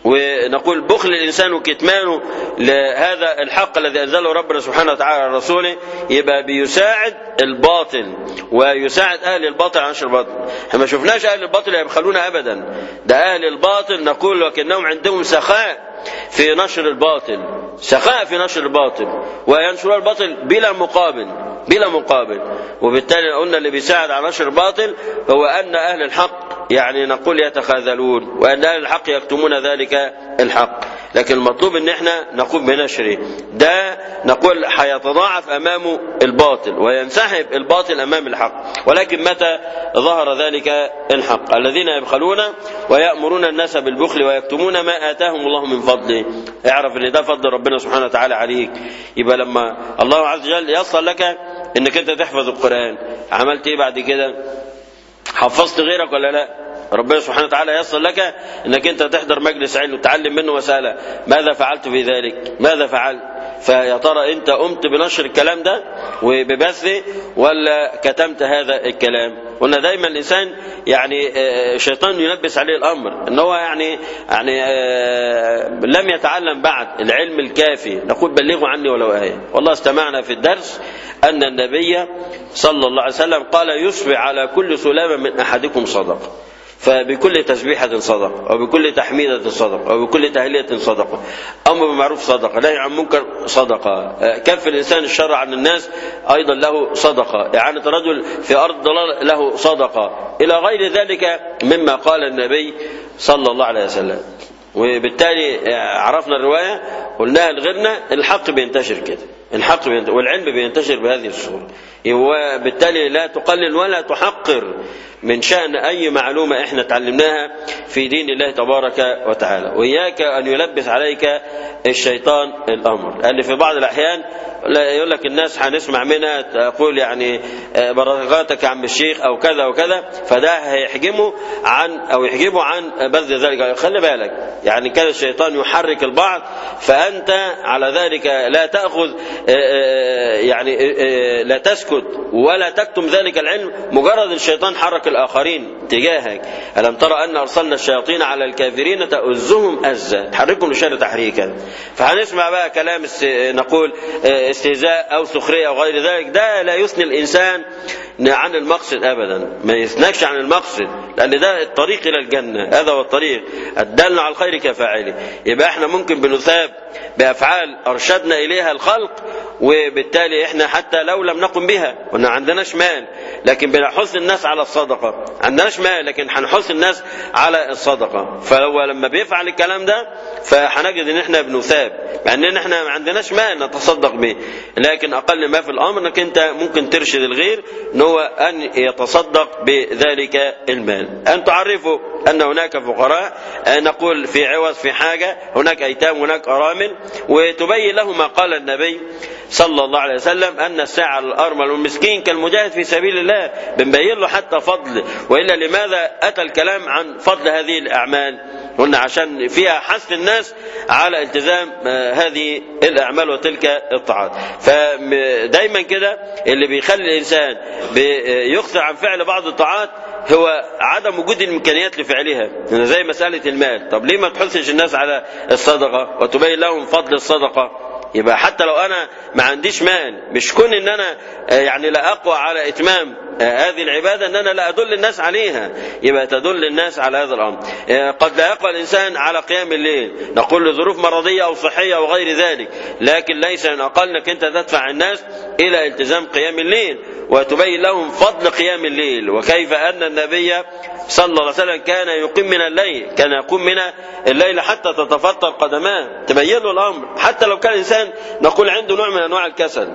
ونقول بخل الإنسان وكتمانه لهذا الحق الذي أنزله ربنا سبحانه وتعالى على رسوله يبقى بيساعد الباطل ويساعد أهل الباطل على نشر الباطل احنا ما شفناش أهل الباطل يبخلون أبدا ده أهل الباطل نقول وكأنهم عندهم سخاء في نشر الباطل سخاء في نشر الباطل وينشر الباطل بلا مقابل بلا مقابل وبالتالي قلنا اللي بيساعد على نشر الباطل هو أن أهل الحق يعني نقول يتخاذلون وأن أهل الحق يكتمون ذلك الحق لكن المطلوب ان احنا نقوم بنشره ده نقول هيتضاعف امامه الباطل وينسحب الباطل امام الحق ولكن متى ظهر ذلك الحق الذين يبخلون ويأمرون الناس بالبخل ويكتمون ما آتاهم الله من فضله اعرف ان ده فضل ربنا سبحانه وتعالى عليك يبقى لما الله عز وجل يصل لك انك انت تحفظ القرآن عملت ايه بعد كده حفظت غيرك ولا لا ربنا سبحانه وتعالى يصل لك انك انت تحضر مجلس علم وتعلم منه مسألة ماذا فعلت في ذلك ماذا فعلت فيا ترى انت قمت بنشر الكلام ده وببثه ولا كتمت هذا الكلام قلنا دايما الانسان يعني شيطان يلبس عليه الامر ان هو يعني يعني لم يتعلم بعد العلم الكافي نقول بلغوا عني ولو ايه والله استمعنا في الدرس ان النبي صلى الله عليه وسلم قال يصبح على كل سلامه من احدكم صدقه فبكل تسبيحة صدقة وبكل تحميدة صدقة وبكل تهلية صدقة أمر بالمعروف صدقة نهي عن منكر صدقة كف الإنسان الشر عن الناس أيضا له صدقة إعانة رجل في أرض ضلال له صدقة إلى غير ذلك مما قال النبي صلى الله عليه وسلم وبالتالي عرفنا الرواية قلناها لغيرنا الحق بينتشر كده الحق بينتشر والعلم بينتشر بهذه الصورة وبالتالي لا تقلل ولا تحقر من شأن أي معلومة إحنا تعلمناها في دين الله تبارك وتعالى وإياك أن يلبس عليك الشيطان الأمر لأن في بعض الأحيان يقول لك الناس هنسمع منها تقول يعني بركاتك يا عم الشيخ أو كذا وكذا فده هيحجمه عن أو يحجبه عن بذل ذلك خلي بالك يعني كان الشيطان يحرك البعض فأنت على ذلك لا تأخذ يعني لا تسكت ولا تكتم ذلك العلم مجرد الشيطان حرك الآخرين تجاهك ألم ترى أن أرسلنا الشياطين على الكافرين تؤزهم أزا تحركهم لشر تحريكا فهنسمع بقى كلام نقول استهزاء أو سخرية أو غير ذلك ده لا يثني الإنسان عن المقصد أبدا ما يثنكش عن المقصد لأن ده الطريق إلى الجنة هذا هو الطريق الدل على الخير كفاعله يبقى احنا ممكن بنثاب بأفعال أرشدنا إليها الخلق وبالتالي احنا حتى لو لم نقم بها وما عندناش مال لكن بنحث الناس على الصدقة عندناش مال لكن هنحث الناس على الصدقة فهو لما بيفعل الكلام ده فهنجد ان احنا بنثاب مع ان احنا ما عندناش مال نتصدق به لكن اقل ما في الامر انك انت ممكن ترشد الغير ان هو ان يتصدق بذلك المال ان تعرفوا ان هناك فقراء نقول في عوض في حاجة هناك ايتام هناك ارامل وتبين له ما قال النبي صلى الله عليه وسلم أن الساعة الأرمل والمسكين كالمجاهد في سبيل الله بنبين له حتى فضل وإلا لماذا أتى الكلام عن فضل هذه الأعمال قلنا عشان فيها حث الناس على التزام هذه الأعمال وتلك الطاعات فدايما كده اللي بيخلي الإنسان يقطع عن فعل بعض الطاعات هو عدم وجود الامكانيات لفعلها زي مساله المال طب ليه ما تحثش الناس على الصدقه وتبين لهم فضل الصدقه يبقى حتى لو انا ما عنديش مال مش كون ان انا يعني لا اقوى على اتمام هذه العبادة ان انا لا ادل الناس عليها يبقى تدل الناس على هذا الامر قد لا يقوى الانسان على قيام الليل نقول لظروف مرضية او صحية او غير ذلك لكن ليس من اقل انك انت تدفع الناس الى التزام قيام الليل وتبين لهم فضل قيام الليل وكيف ان النبي صلى الله عليه وسلم كان يقيم من الليل كان يقوم من الليل حتى تتفطر قدماه تبين له الامر حتى لو كان الانسان نقول عنده نوع من انواع الكسل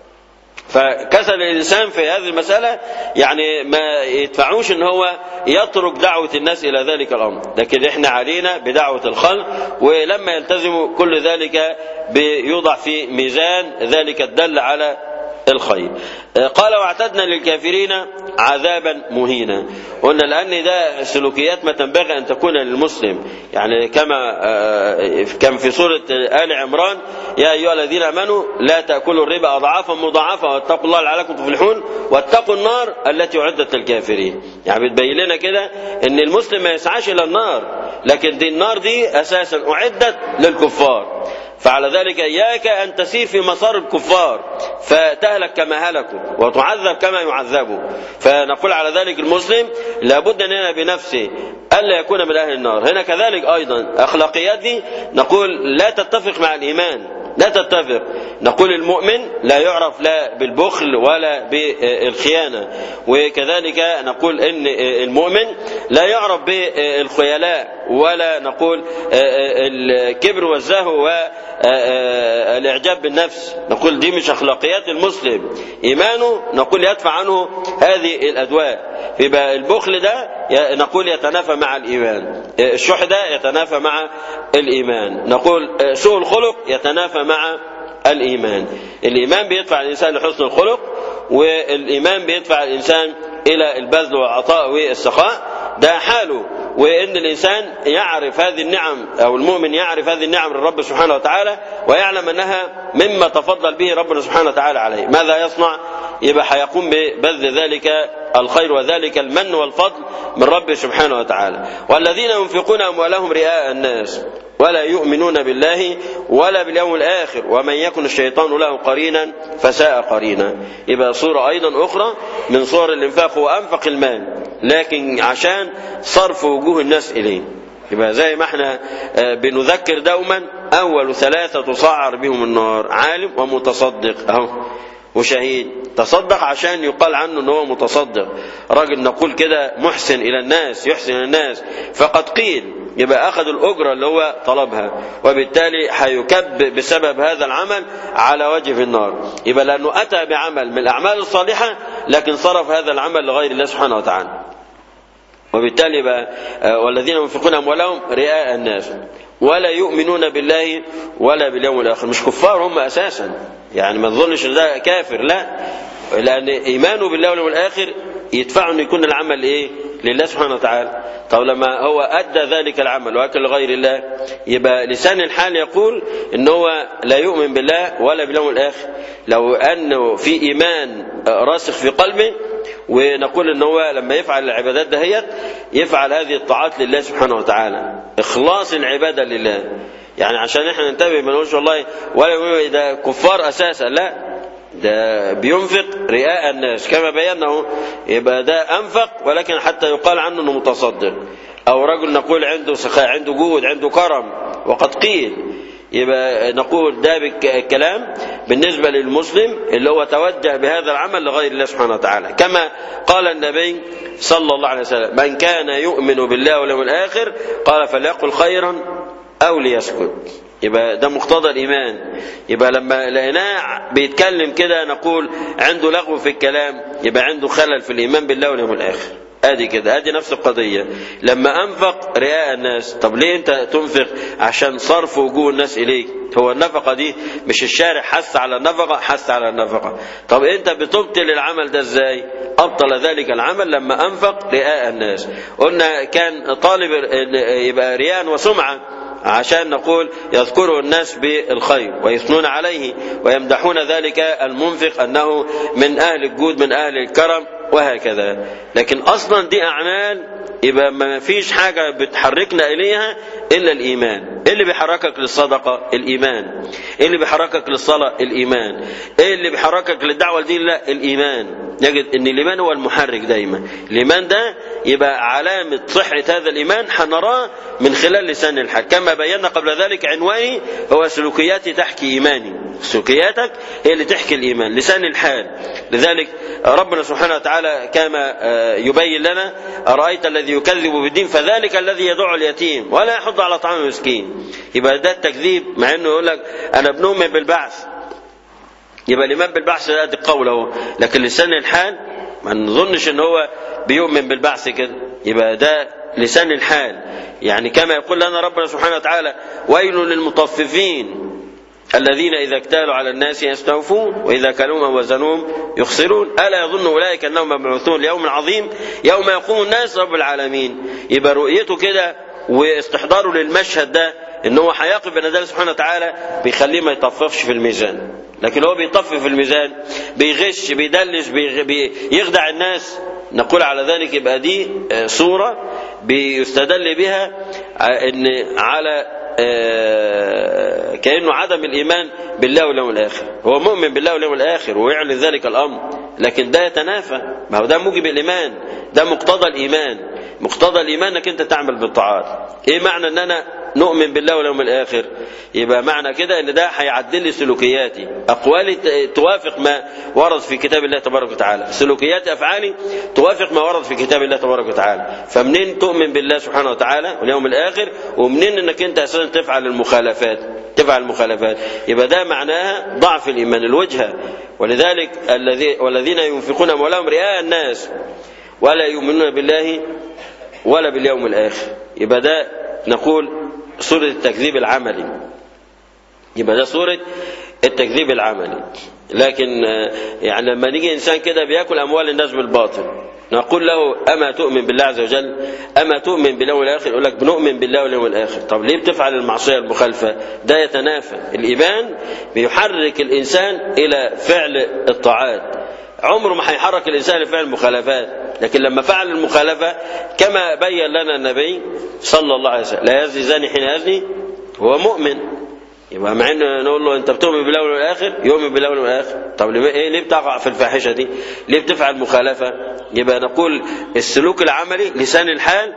فكسل الانسان في هذه المساله يعني ما يدفعوش ان هو يترك دعوه الناس الى ذلك الامر لكن احنا علينا بدعوه الخلق ولما يلتزموا كل ذلك بيوضع في ميزان ذلك الدل على الخير قال واعتدنا للكافرين عذابا مهينا قلنا لأن ده سلوكيات ما تنبغي أن تكون للمسلم يعني كما كان في سورة آل عمران يا أيها الذين آمنوا لا تأكلوا الربا أضعافا مضاعفة واتقوا الله لعلكم تفلحون واتقوا النار التي أعدت للكافرين يعني بتبين لنا كده أن المسلم ما يسعاش إلى النار لكن دي النار دي أساسا أعدت للكفار فعلى ذلك إياك أن تسير في مسار الكفار فتهلك كما هلكوا وتعذب كما يعذبوا فنقول على ذلك المسلم لابد أن ينهى بنفسه ألا يكون من أهل النار هنا كذلك أيضا أخلاقيات دي نقول لا تتفق مع الإيمان لا تتفق نقول المؤمن لا يعرف لا بالبخل ولا بالخيانة وكذلك نقول ان المؤمن لا يعرف بالخيلاء ولا نقول الكبر والزهو والإعجاب بالنفس نقول دي مش أخلاقيات المسلم إيمانه نقول يدفع عنه هذه الأدواء يبقى البخل ده نقول يتنافى مع الإيمان الشح ده يتنافى مع الإيمان نقول سوء الخلق يتنافى مع الإيمان الإيمان بيدفع الإنسان لحسن الخلق والإيمان بيدفع الإنسان إلى البذل والعطاء والسخاء ده حاله وان الانسان يعرف هذه النعم او المؤمن يعرف هذه النعم للرب سبحانه وتعالى ويعلم انها مما تفضل به ربنا سبحانه وتعالى عليه ماذا يصنع يبقى هيقوم ببذل ذلك الخير وذلك المن والفضل من رب سبحانه وتعالى والذين ينفقون اموالهم رئاء الناس ولا يؤمنون بالله ولا باليوم الآخر ومن يكن الشيطان له قرينا فساء قرينا يبقى صورة أيضا أخرى من صور الإنفاق هو أنفق المال لكن عشان صرف وجوه الناس إليه يبقى زي ما احنا بنذكر دوما أول ثلاثة تصعر بهم النار عالم ومتصدق أهو وشهيد تصدق عشان يقال عنه ان هو متصدق راجل نقول كده محسن الى الناس يحسن الى الناس فقد قيل يبقى اخذ الاجره اللي هو طلبها وبالتالي هيكب بسبب هذا العمل على وجه في النار يبقى لانه اتى بعمل من الاعمال الصالحه لكن صرف هذا العمل لغير الله سبحانه وتعالى وبالتالي بقى والذين ينفقون اموالهم رئاء الناس ولا يؤمنون بالله ولا باليوم الاخر مش كفار هم اساسا يعني ما تظنش ان ده كافر لا لان ايمانه بالله واليوم الاخر يدفعه انه يكون العمل ايه لله سبحانه وتعالى طب لما هو ادى ذلك العمل واكل لغير الله يبقى لسان الحال يقول ان هو لا يؤمن بالله ولا باليوم الاخر لو انه في ايمان راسخ في قلبه ونقول ان هو لما يفعل العبادات دهيت يفعل هذه الطاعات لله سبحانه وتعالى اخلاص العباده لله يعني عشان احنا ننتبه ما نقولش والله ولا ده كفار اساسا لا ده بينفق رئاء الناس كما بينا يبقى ده انفق ولكن حتى يقال عنه انه متصدق او رجل نقول عنده سخاء عنده جود عنده كرم وقد قيل يبقى نقول ده الكلام بالنسبة للمسلم اللي هو توجه بهذا العمل لغير الله سبحانه وتعالى كما قال النبي صلى الله عليه وسلم من كان يؤمن بالله واليوم الآخر قال فليقل خيرا أو ليسكت يبقى ده مقتضى الإيمان يبقى لما لقيناه بيتكلم كده نقول عنده لغو في الكلام يبقى عنده خلل في الإيمان بالله واليوم الآخر ادي كده ادي نفس القضيه لما انفق رئاء الناس طب ليه انت تنفق عشان صرف وجوه الناس اليك هو النفقه دي مش الشارع حث على النفقه حث على النفقه طب انت بتبطل العمل ده ازاي ابطل ذلك العمل لما انفق رئاء الناس قلنا كان طالب يبقى رياء وسمعه عشان نقول يذكره الناس بالخير ويثنون عليه ويمدحون ذلك المنفق انه من اهل الجود من اهل الكرم وهكذا لكن اصلا دي اعمال يبقى ما فيش حاجة بتحركنا إليها إلا الإيمان إيه اللي بيحركك للصدقة الإيمان إيه اللي بيحركك للصلاة الإيمان إيه اللي بيحركك للدعوة لدين الله الإيمان نجد أن الإيمان هو المحرك دايما الإيمان ده يبقى علامة صحة هذا الإيمان هنراه من خلال لسان الحال كما بينا قبل ذلك عنواني هو سلوكياتي تحكي إيماني سلوكياتك هي اللي تحكي الإيمان لسان الحال لذلك ربنا سبحانه وتعالى كما يبين لنا أرأيت الذي يكذب بالدين فذلك الذي يدعو اليتيم ولا يحض على طعام المسكين يبقى ده التكذيب مع انه يقول لك انا بنؤمن بالبعث يبقى الايمان بالبعث ده ادي قول اهو لكن لسان الحال ما نظنش ان هو بيؤمن بالبعث كده يبقى ده لسان الحال يعني كما يقول لنا ربنا سبحانه وتعالى ويل للمطففين الذين إذا اكتالوا على الناس يستوفون وإذا كلوهم وزنوهم يخسرون ألا يظن أولئك أنهم مبعوثون ليوم عظيم يوم يقوم الناس رب العالمين يبقى رؤيته كده واستحضاره للمشهد ده ان هو هيقف بين الله سبحانه وتعالى بيخليه ما يطففش في الميزان لكن هو بيطفف في الميزان بيغش بيدلس بيغ... بيخدع الناس نقول على ذلك يبقى دي صورة بيستدل بها ان على كأنه عدم الإيمان بالله واليوم الآخر هو مؤمن بالله واليوم الآخر ويعلن ذلك الأمر لكن ده يتنافى ما هو ده موجب الإيمان ده مقتضى الإيمان مقتضى الإيمان أنك أنت تعمل بالطاعات إيه معنى أن أنا نؤمن بالله واليوم الآخر يبقى معنى كده أن ده هيعدل لي سلوكياتي أقوالي توافق ما ورد في كتاب الله تبارك وتعالى سلوكيات أفعالي توافق ما ورد في كتاب الله تبارك وتعالى فمنين تؤمن بالله سبحانه وتعالى واليوم الآخر ومنين أنك أنت أساسا تفعل المخالفات تفعل المخالفات يبقى ده معناها ضعف الإيمان الوجهة ولذلك الذي والذين ينفقون أموالهم رئاء الناس ولا يؤمنون بالله ولا باليوم الآخر يبقى ده نقول صورة التكذيب العملي يبقى ده صورة التكذيب العملي لكن يعني لما نيجي إنسان كده بياكل أموال الناس بالباطل نقول له أما تؤمن بالله عز وجل أما تؤمن باليوم الآخر يقول لك بنؤمن بالله واليوم الآخر طب ليه بتفعل المعصية المخالفة ده يتنافى الإيمان بيحرك الإنسان إلى فعل الطاعات عمره ما هيحرك الإنسان لفعل المخالفات لكن لما فعل المخالفة كما بين لنا النبي صلى الله عليه وسلم لا يزني زاني حين يزني هو مؤمن يبقى مع ان نقول له انت بتؤمن بالله واليوم الاخر يؤمن بالله واليوم الاخر طب ليه ايه ليه بتقع في الفاحشه دي ليه بتفعل مخالفه يبقى نقول السلوك العملي لسان الحال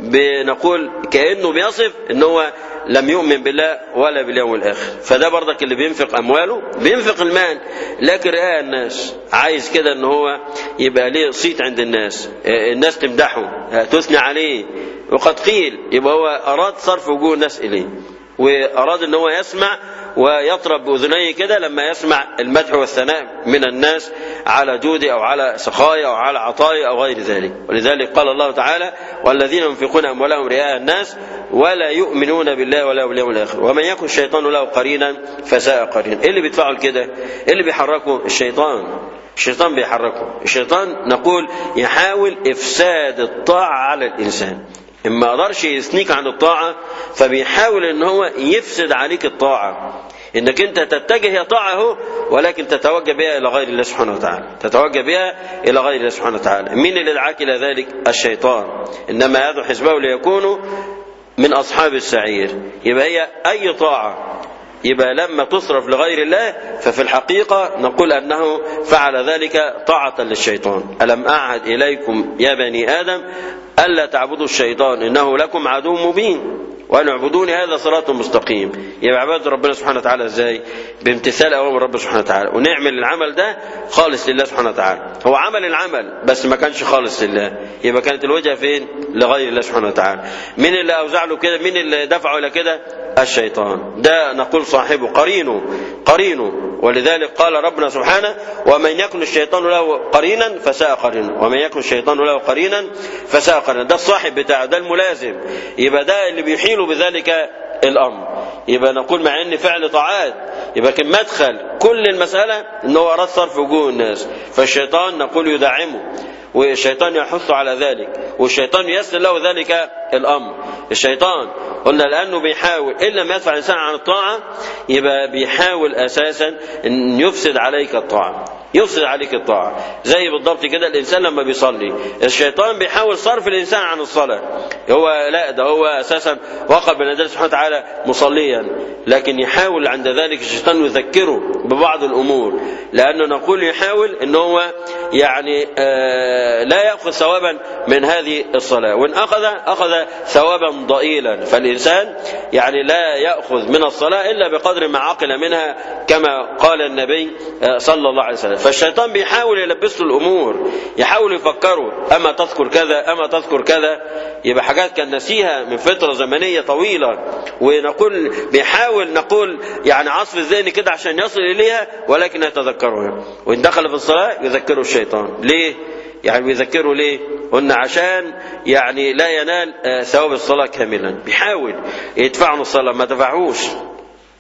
بنقول كانه بيصف ان هو لم يؤمن بالله ولا باليوم الاخر فده برضك اللي بينفق امواله بينفق المال لكن رئاء الناس عايز كده ان هو يبقى ليه صيت عند الناس الناس تمدحه تثني عليه وقد قيل يبقى هو اراد صرف وجوه الناس اليه وأراد أن هو يسمع ويطرب بأذنيه كده لما يسمع المدح والثناء من الناس على جودي أو على سخايا أو على عطايا أو غير ذلك ولذلك قال الله تعالى والذين ينفقون أموالهم رئاء الناس ولا يؤمنون بالله ولا باليوم الآخر ومن يكن الشيطان له قرينا فساء قرينا إيه اللي بيدفعوا كده إيه اللي بيحركوا الشيطان الشيطان بيحركه الشيطان نقول يحاول إفساد الطاعة على الإنسان إما قدرش يثنيك عن الطاعة فبيحاول ان هو يفسد عليك الطاعة انك انت تتجه يا طاعة اهو ولكن تتوجه بها الى غير الله سبحانه وتعالى تتوجه بها الى غير الله سبحانه وتعالى مين اللي دعاك الى ذلك الشيطان انما يدعو حزبه ليكونوا من اصحاب السعير يبقى هي اي طاعة يبقى لما تصرف لغير الله ففي الحقيقة نقول أنه فعل ذلك طاعة للشيطان ألم أعهد إليكم يا بني آدم ألا تعبدوا الشيطان إنه لكم عدو مبين وأن اعبدوني هذا صراط مستقيم يبقى عبادة ربنا سبحانه وتعالى ازاي بامتثال أوامر ربنا سبحانه وتعالى ونعمل العمل ده خالص لله سبحانه وتعالى هو عمل العمل بس ما كانش خالص لله يبقى كانت الوجهة فين لغير الله سبحانه وتعالى مين اللي أوزع له كده مين اللي دفعه إلى كده الشيطان ده نقول صاحبه قرينه قرينه ولذلك قال ربنا سبحانه ومن يكن الشيطان له قرينا فساء قرينا ومن يكن الشيطان له قرينا فساء قرينا ده الصاحب بتاعه ده الملازم يبقى ده اللي بيحيل بذلك الامر يبقى نقول مع ان فعل طاعات يبقى كان مدخل كل المساله ان هو اراد صرف وجوه الناس فالشيطان نقول يدعمه والشيطان يحث على ذلك والشيطان ييسر له ذلك الامر الشيطان قلنا لانه بيحاول ان لم يدفع الانسان عن الطاعه يبقى بيحاول اساسا ان يفسد عليك الطاعه يفسد عليك الطاعة زي بالضبط كده الإنسان لما بيصلي الشيطان بيحاول صرف الإنسان عن الصلاة هو لا ده هو أساسا وقع بين الله سبحانه وتعالى مصليا لكن يحاول عند ذلك الشيطان يذكره ببعض الأمور لأنه نقول يحاول أن هو يعني آه لا يأخذ ثوابا من هذه الصلاة وإن أخذ أخذ ثوابا ضئيلا فالإنسان يعني لا يأخذ من الصلاة إلا بقدر ما عقل منها كما قال النبي صلى الله عليه وسلم فالشيطان بيحاول يلبس له الامور يحاول يفكره اما تذكر كذا اما تذكر كذا يبقى حاجات كان نسيها من فتره زمنيه طويله ونقول بيحاول نقول يعني عصف الذهن كده عشان يصل اليها ولكن يتذكرها وان دخل في الصلاه يذكره الشيطان ليه يعني بيذكره ليه قلنا عشان يعني لا ينال ثواب الصلاه كاملا بيحاول يدفع عنه الصلاه ما دفعهوش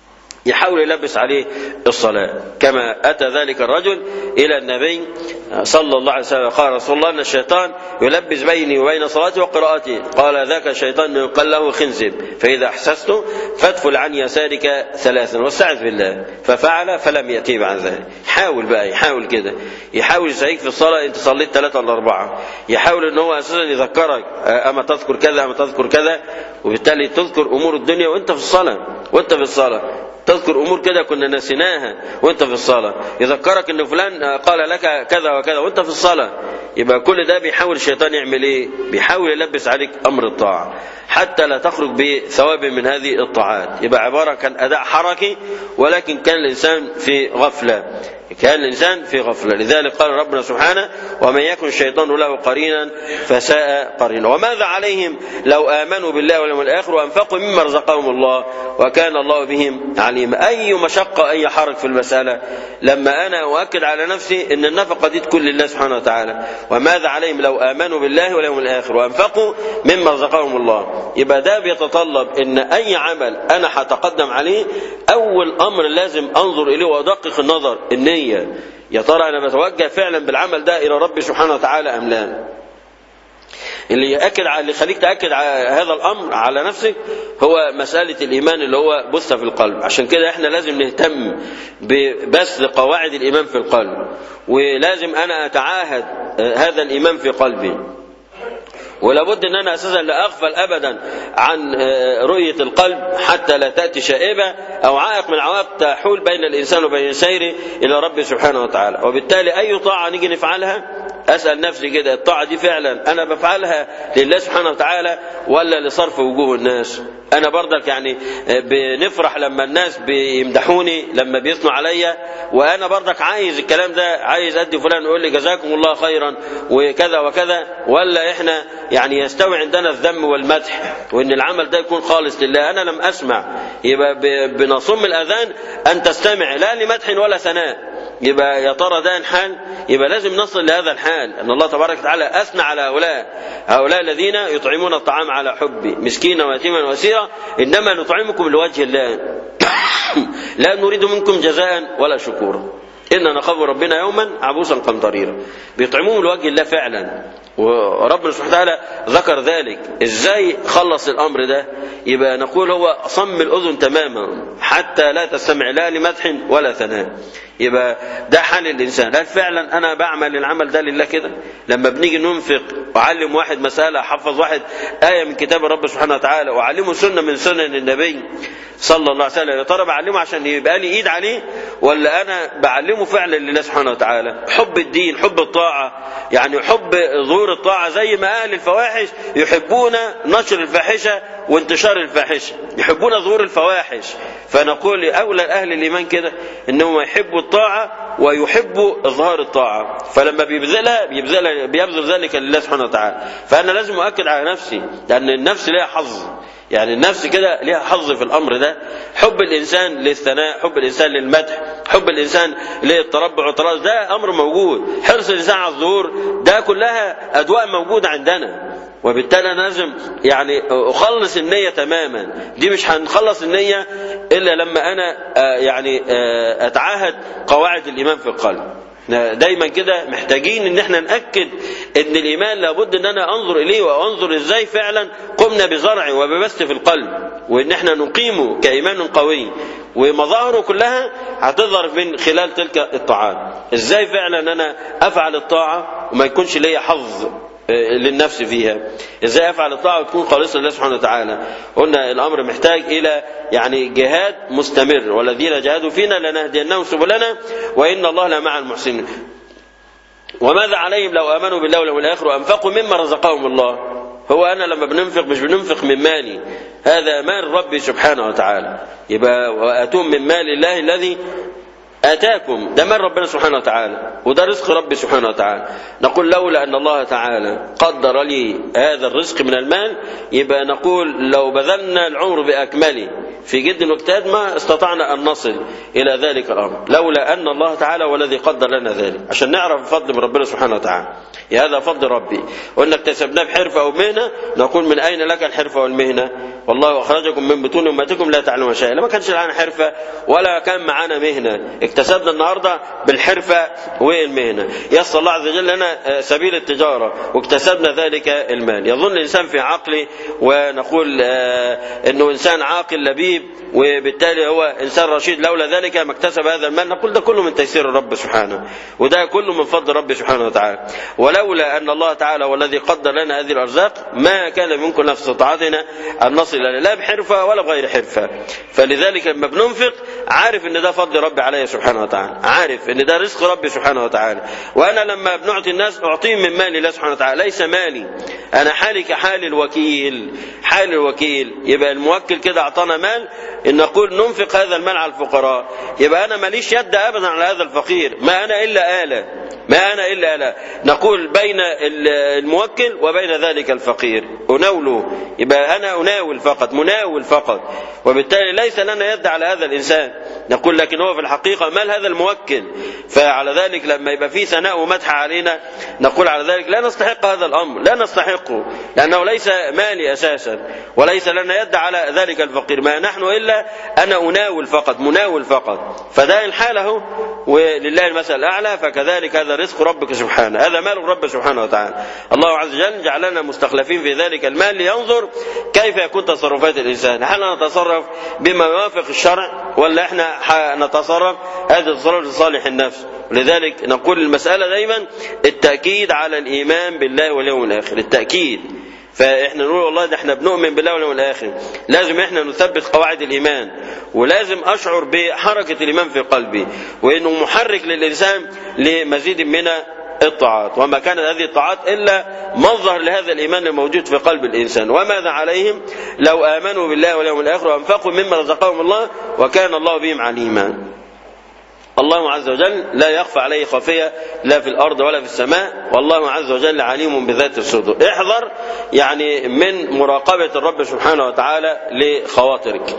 يحاول يلبس عليه الصلاة كما أتى ذلك الرجل إلى النبي صلى الله عليه وسلم قال رسول الله أن الشيطان يلبس بيني وبين صلاتي وقراءتي قال ذاك الشيطان يقال له خنزب فإذا أحسسته فادفل عن يسارك ثلاثا واستعذ بالله ففعل فلم يأتي بعد ذلك حاول بقى يحاول كده يحاول يسعيك في الصلاة أنت صليت ثلاثة ولا أربعة يحاول أن هو أساسا يذكرك أما تذكر كذا أما تذكر كذا وبالتالي تذكر أمور الدنيا وأنت في الصلاة وأنت في الصلاة تذكر امور كده كنا نسيناها وانت في الصلاه يذكرك ان فلان قال لك كذا وكذا وانت في الصلاه يبقى كل ده بيحاول الشيطان يعمل ايه بيحاول يلبس عليك امر الطاعه حتى لا تخرج بثواب من هذه الطاعات يبقى عباره كان اداء حركي ولكن كان الانسان في غفله كان الإنسان في غفلة لذلك قال ربنا سبحانه ومن يكن الشيطان له قرينا فساء قرينا وماذا عليهم لو آمنوا بالله واليوم الآخر وأنفقوا مما رزقهم الله وكان الله بهم عليما أي مشقة أي حرج في المسألة لما أنا أؤكد على نفسي أن النفقة دي تكون لله سبحانه وتعالى وماذا عليهم لو آمنوا بالله واليوم الآخر وأنفقوا مما رزقهم الله يبقى ده بيتطلب أن أي عمل أنا هتقدم عليه أول أمر لازم أنظر إليه وأدقق النظر النية يا ترى أنا بتوجه فعلا بالعمل ده إلى ربي سبحانه وتعالى أم لا اللي يأكد على اللي يخليك تأكد على هذا الأمر على نفسك هو مسألة الإيمان اللي هو بث في القلب عشان كده احنا لازم نهتم ببث قواعد الإيمان في القلب ولازم أنا أتعاهد هذا الإيمان في قلبي ولابد ان انا اساسا لا اغفل ابدا عن رؤيه القلب حتى لا تاتي شائبه او عائق من العوائق تحول بين الانسان وبين سيره الى ربه سبحانه وتعالى وبالتالي اي طاعه نيجي نفعلها اسال نفسي كده الطاعه دي فعلا انا بفعلها لله سبحانه وتعالى ولا لصرف وجوه الناس انا برضك يعني بنفرح لما الناس بيمدحوني لما بيثنوا عليا وانا برضك عايز الكلام ده عايز ادي فلان يقول لي جزاكم الله خيرا وكذا وكذا ولا احنا يعني يستوي عندنا الذم والمدح وان العمل ده يكون خالص لله انا لم اسمع يبقى بنصم الاذان ان تستمع لا لمدح ولا ثناء يبقى يا ترى ده الحال يبقى لازم نصل لهذا الحال ان الله تبارك وتعالى اثنى على هؤلاء هؤلاء الذين يطعمون الطعام على حبي مسكينا ويتيما واسيرا انما نطعمكم لوجه الله لا نريد منكم جزاء ولا شكورا إنا نخاف ربنا يوما عبوسا قمطريرا بيطعموهم لوجه الله فعلا وربنا سبحانه وتعالى ذكر ذلك ازاي خلص الامر ده يبقى نقول هو صم الاذن تماما حتى لا تستمع لا لمدح ولا ثناء يبقى ده حال الانسان هل فعلا انا بعمل العمل ده لله كده لما بنيجي ننفق اعلم واحد مساله احفظ واحد ايه من كتاب رب سبحانه وتعالى واعلمه سنه من سنن النبي صلى الله عليه وسلم يا ترى بعلمه عشان يبقى لي ايد عليه ولا انا بعلمه فعلا لله سبحانه وتعالى حب الدين حب الطاعه يعني حب ظهور الطاعه زي ما اهل الفواحش يحبون نشر الفاحشه وانتشار الفاحشه يحبون ظهور الفواحش فنقول اولى اهل الايمان كده انهم يحبوا الطاعه ويحبوا اظهار الطاعه فلما بيبذلها بيبذل بيبذل ذلك لله سبحانه وتعالى فانا لازم اؤكد على نفسي لان النفس لها حظ يعني النفس كده ليها حظ في الامر ده حب الانسان للثناء حب الانسان للمدح حب الانسان للتربع والتراث ده امر موجود حرص الانسان على الظهور ده كلها ادواء موجوده عندنا وبالتالي انا لازم يعني اخلص النيه تماما دي مش هنخلص النيه الا لما انا يعني اتعاهد قواعد الايمان في القلب دايما كده محتاجين ان احنا ناكد ان الايمان لابد ان انا انظر اليه وانظر ازاي فعلا قمنا بزرعه وببث في القلب وان احنا نقيمه كايمان قوي ومظاهره كلها هتظهر من خلال تلك الطاعات ازاي فعلا انا افعل الطاعه وما يكونش ليا حظ للنفس فيها ازاي افعل الطاعه وتكون خالصه لله سبحانه وتعالى قلنا الامر محتاج الى يعني جهاد مستمر والذين جاهدوا فينا لنهدينهم سبلنا وان الله لمع المحسنين وماذا عليهم لو امنوا بالله واليوم الاخر وانفقوا مما رزقهم الله هو انا لما بننفق مش بننفق من مالي هذا مال ربي سبحانه وتعالى يبقى واتون من مال الله الذي آتاكم ده من ربنا سبحانه وتعالى وده رزق ربي سبحانه وتعالى نقول لولا أن الله تعالى قدر لي هذا الرزق من المال يبقى نقول لو بذلنا العمر بأكمله في جد واجتهاد ما استطعنا أن نصل إلى ذلك الأمر لولا أن الله تعالى هو الذي قدر لنا ذلك عشان نعرف فضل من ربنا سبحانه وتعالى يا هذا فضل ربي وإن اكتسبناه بحرفة أو مهنة نقول من أين لك الحرفة والمهنة والله أخرجكم من بطون أمتكم لا تعلمون شيئا لما كانش معانا حرفة ولا كان معانا مهنة اكتسبنا النهاردة بالحرفة والمهنة يسر الله عز وجل لنا سبيل التجارة واكتسبنا ذلك المال يظن الإنسان في عقله ونقول أنه إنسان عاقل لبيب وبالتالي هو إنسان رشيد لولا ذلك ما اكتسب هذا المال نقول ده كله من تيسير الرب سبحانه وده كله من فضل رب سبحانه وتعالى ولولا أن الله تعالى هو الذي قدر لنا هذه الأرزاق ما كان ممكن في استطاعتنا أن نصل إلى لا بحرفة ولا بغير حرفة فلذلك لما بننفق عارف ان ده فضل ربي علي سبحانه وتعالى عارف ان ده رزق ربي سبحانه وتعالى وانا لما بنعطي الناس اعطيهم من مالي الله سبحانه وتعالى ليس مالي انا حالي كحال الوكيل حال الوكيل يبقى الموكل كده اعطانا مال ان نقول ننفق هذا المال على الفقراء يبقى انا ماليش يد ابدا على هذا الفقير ما انا الا اله ما انا الا اله نقول بين الموكل وبين ذلك الفقير اناوله يبقى انا اناول فقط مناول فقط وبالتالي ليس لنا يد على هذا الانسان نقول لكن هو في الحقيقه مال هذا الموكل فعلى ذلك لما يبقى في ثناء ومدح علينا نقول على ذلك لا نستحق هذا الامر لا نستحقه لانه ليس مالي اساسا وليس لنا يد على ذلك الفقير ما نحن الا انا اناول فقط مناول فقط فده الحال اهو ولله المثل الاعلى فكذلك هذا رزق ربك سبحانه هذا مال الرب سبحانه وتعالى الله عز وجل جعلنا مستخلفين في ذلك المال لينظر كيف يكون تصرفات الانسان هل نتصرف بما يوافق الشرع ولا احنا نتصرف هذا التصرف لصالح النفس ولذلك نقول المسألة دايما التأكيد على الإيمان بالله واليوم الآخر التأكيد فاحنا نقول والله ده احنا بنؤمن بالله واليوم الاخر لازم احنا نثبت قواعد الايمان ولازم اشعر بحركه الايمان في قلبي وانه محرك للانسان لمزيد من الطاعات وما كانت هذه الطاعات إلا مظهر لهذا الإيمان الموجود في قلب الإنسان وماذا عليهم لو آمنوا بالله واليوم الآخر وأنفقوا مما رزقهم الله وكان الله بهم عليما الله عز وجل لا يخفى عليه خفية لا في الأرض ولا في السماء والله عز وجل عليم بذات الصدور احذر يعني من مراقبة الرب سبحانه وتعالى لخواطرك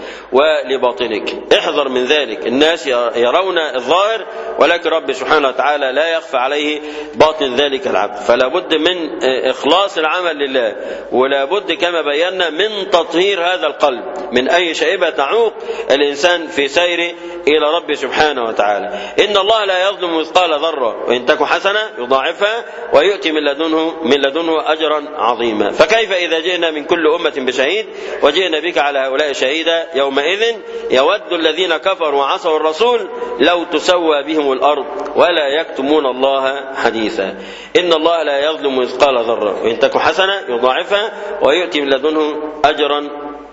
ولباطنك احذر من ذلك الناس يرون الظاهر ولكن رب سبحانه وتعالى لا يخفى عليه باطن ذلك العبد فلا بد من إخلاص العمل لله ولا بد كما بينا من تطهير هذا القلب من أي شائبة تعوق الإنسان في سيره إلى رب سبحانه وتعالى إن الله لا يظلم مثقال ذرة وإن تك حسنة يضاعفها ويؤتي من لدنه من لدنه أجرا عظيما فكيف إذا جئنا من كل أمة بشهيد وجئنا بك على هؤلاء شهيدا يومئذ يود الذين كفروا وعصوا الرسول لو تسوى بهم الأرض ولا يكتمون الله حديثا إن الله لا يظلم مثقال ذرة وإن تك حسنة يضاعفها ويؤتي من لدنه أجرا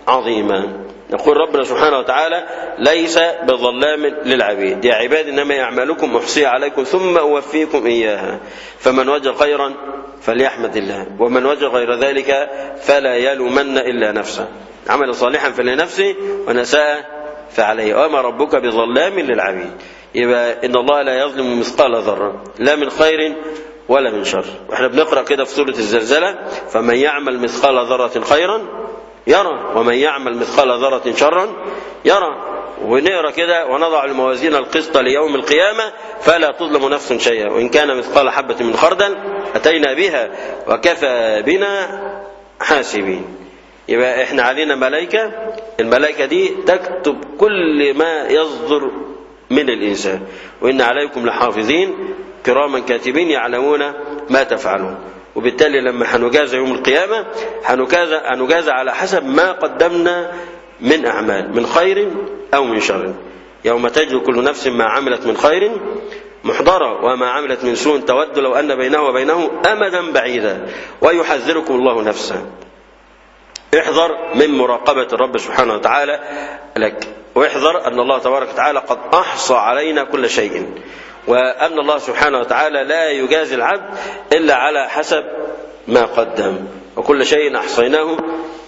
عظيما يقول ربنا سبحانه وتعالى ليس بظلام للعبيد يا عباد انما اعمالكم احصي عليكم ثم اوفيكم اياها فمن وجد خيرا فليحمد الله ومن وجد غير ذلك فلا يلومن الا نفسه عمل صالحا فلنفسه ونساء فعليه وما ربك بظلام للعبيد يبقى ان الله لا يظلم مثقال ذره لا من خير ولا من شر واحنا بنقرا كده في سوره الزلزله فمن يعمل مثقال ذره خيرا يرى ومن يعمل مثقال ذرة شرا يرى ونقرا كده ونضع الموازين القسط ليوم القيامة فلا تظلم نفس شيئا وإن كان مثقال حبة من خردل أتينا بها وكفى بنا حاسبين يبقى احنا علينا ملائكة الملائكة دي تكتب كل ما يصدر من الإنسان وإن عليكم لحافظين كراما كاتبين يعلمون ما تفعلون وبالتالي لما هنجازى يوم القيامة هنجازى هنجازى على حسب ما قدمنا من أعمال من خير أو من شر يوم تجد كل نفس ما عملت من خير محضرة وما عملت من سوء تود لو أن بينه وبينه أمدا بعيدا ويحذركم الله نفسه احذر من مراقبة الرب سبحانه وتعالى لك واحذر أن الله تبارك وتعالى قد أحصى علينا كل شيء وأن الله سبحانه وتعالى لا يجازي العبد إلا على حسب ما قدم وكل شيء أحصيناه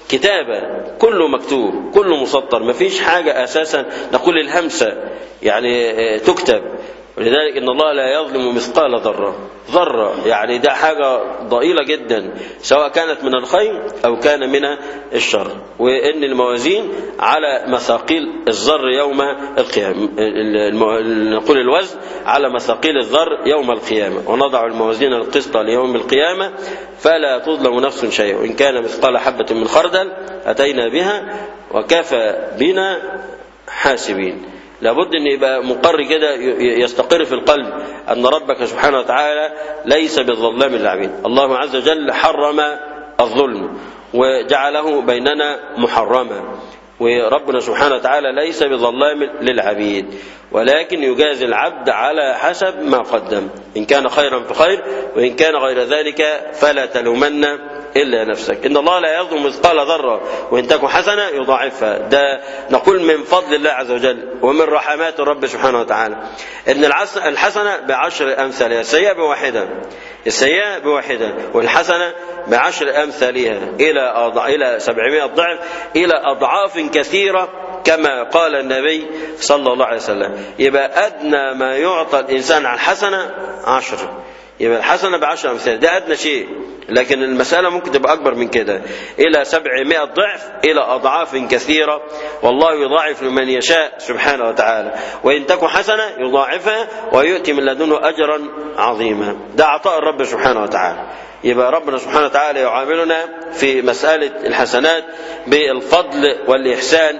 كتابة كله مكتوب كله مسطر ما فيش حاجة أساسا نقول الهمسة يعني تكتب ولذلك إن الله لا يظلم مثقال ذرة ذرة يعني ده حاجة ضئيلة جدا سواء كانت من الخير أو كان من الشر وإن الموازين على مثاقيل الذر يوم القيامة نقول الوزن على مثاقيل الذر يوم القيامة ونضع الموازين القسط ليوم القيامة فلا تظلم نفس شيء وإن كان مثقال حبة من خردل أتينا بها وكفى بنا حاسبين لابد ان يبقى مقر كده يستقر في القلب ان ربك سبحانه وتعالى ليس بالظلام للعبيد الله عز وجل حرم الظلم وجعله بيننا محرما وربنا سبحانه وتعالى ليس بظلام للعبيد ولكن يجازي العبد على حسب ما قدم إن كان خيرا فخير وإن كان غير ذلك فلا تلومن إلا نفسك إن الله لا يظلم مثقال ذرة وإن تكن حسنة يضاعفها ده نقول من فضل الله عز وجل ومن رحمات الرب سبحانه وتعالى إن الحسنة بعشر أمثالها السيئة بواحدة السيئة بواحدة والحسنة بعشر أمثالها إلى أضع... إلى 700 ضعف إلى أضعاف كثيرة كما قال النبي صلى الله عليه وسلم يبقى أدنى ما يعطى الإنسان على الحسنة عشر يبقى الحسنة بعشر أمثال ده أدنى شيء لكن المسألة ممكن تبقى أكبر من كده إلى سبعمائة ضعف إلى أضعاف كثيرة والله يضاعف لمن يشاء سبحانه وتعالى وإن تكن حسنة يضاعفها ويؤتي من لدنه أجرا عظيما ده عطاء الرب سبحانه وتعالى يبقى ربنا سبحانه وتعالى يعاملنا في مسألة الحسنات بالفضل والإحسان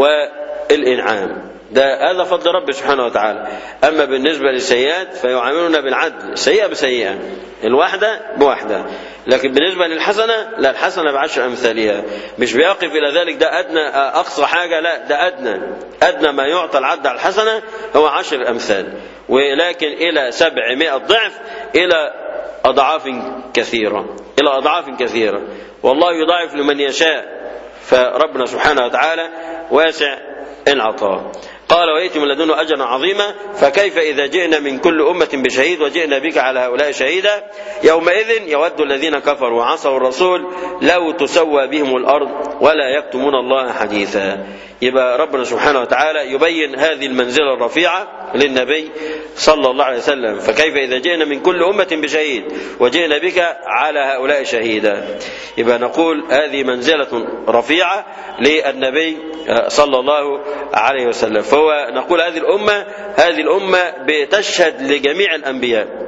والإنعام ده هذا فضل رب سبحانه وتعالى أما بالنسبة للسيئات فيعاملنا بالعدل سيئة بسيئة الواحدة بواحدة لكن بالنسبة للحسنة لا الحسنة بعشر أمثالها مش بيقف إلى ذلك ده أدنى أقصى حاجة لا ده أدنى أدنى ما يعطى العبد على الحسنة هو عشر أمثال ولكن إلى سبعمائة ضعف إلى أضعاف كثيرة إلى أضعاف كثيرة والله يضاعف لمن يشاء فربنا سبحانه وتعالى واسع العطاء قال ويأتي من لدنه أجرا عظيما فكيف إذا جئنا من كل أمة بشهيد وجئنا بك على هؤلاء شهيدا يومئذ يود الذين كفروا وعصوا الرسول لو تسوى بهم الأرض ولا يكتمون الله حديثا يبقى ربنا سبحانه وتعالى يبين هذه المنزلة الرفيعة للنبي صلى الله عليه وسلم فكيف إذا جئنا من كل أمة بشهيد وجئنا بك على هؤلاء شهيدا يبقى نقول هذه منزلة رفيعة للنبي صلى الله عليه وسلم فهو نقول هذه الأمة هذه الأمة بتشهد لجميع الأنبياء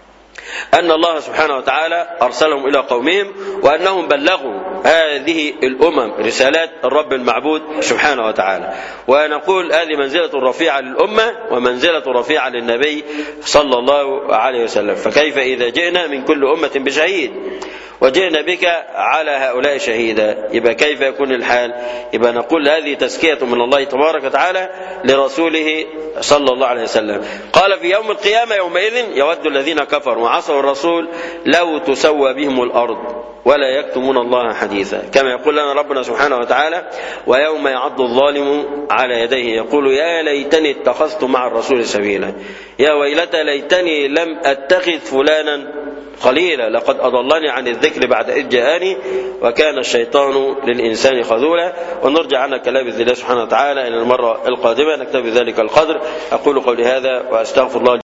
أن الله سبحانه وتعالى أرسلهم إلى قومهم وأنهم بلغوا هذه الأمم رسالات الرب المعبود سبحانه وتعالى ونقول هذه منزلة رفيعة للأمة ومنزلة رفيعة للنبي صلى الله عليه وسلم فكيف إذا جئنا من كل أمة بشهيد وجئنا بك على هؤلاء شهيدا يبقى كيف يكون الحال يبقى نقول هذه تزكية من الله تبارك وتعالى لرسوله صلى الله عليه وسلم قال في يوم القيامة يومئذ يود الذين كفروا وعصوا الرسول لو تسوى بهم الأرض ولا يكتمون الله حديثا كما يقول لنا ربنا سبحانه وتعالى ويوم يعض الظالم على يديه يقول يا ليتني اتخذت مع الرسول سبيلا يا ويلتى ليتني لم اتخذ فلانا قليلا لقد أضلني عن الذكر بعد إذ جاءني وكان الشيطان للإنسان خذولا ونرجع عن كلام الله سبحانه وتعالى إلى المرة القادمة نكتب ذلك القدر أقول قولي هذا وأستغفر الله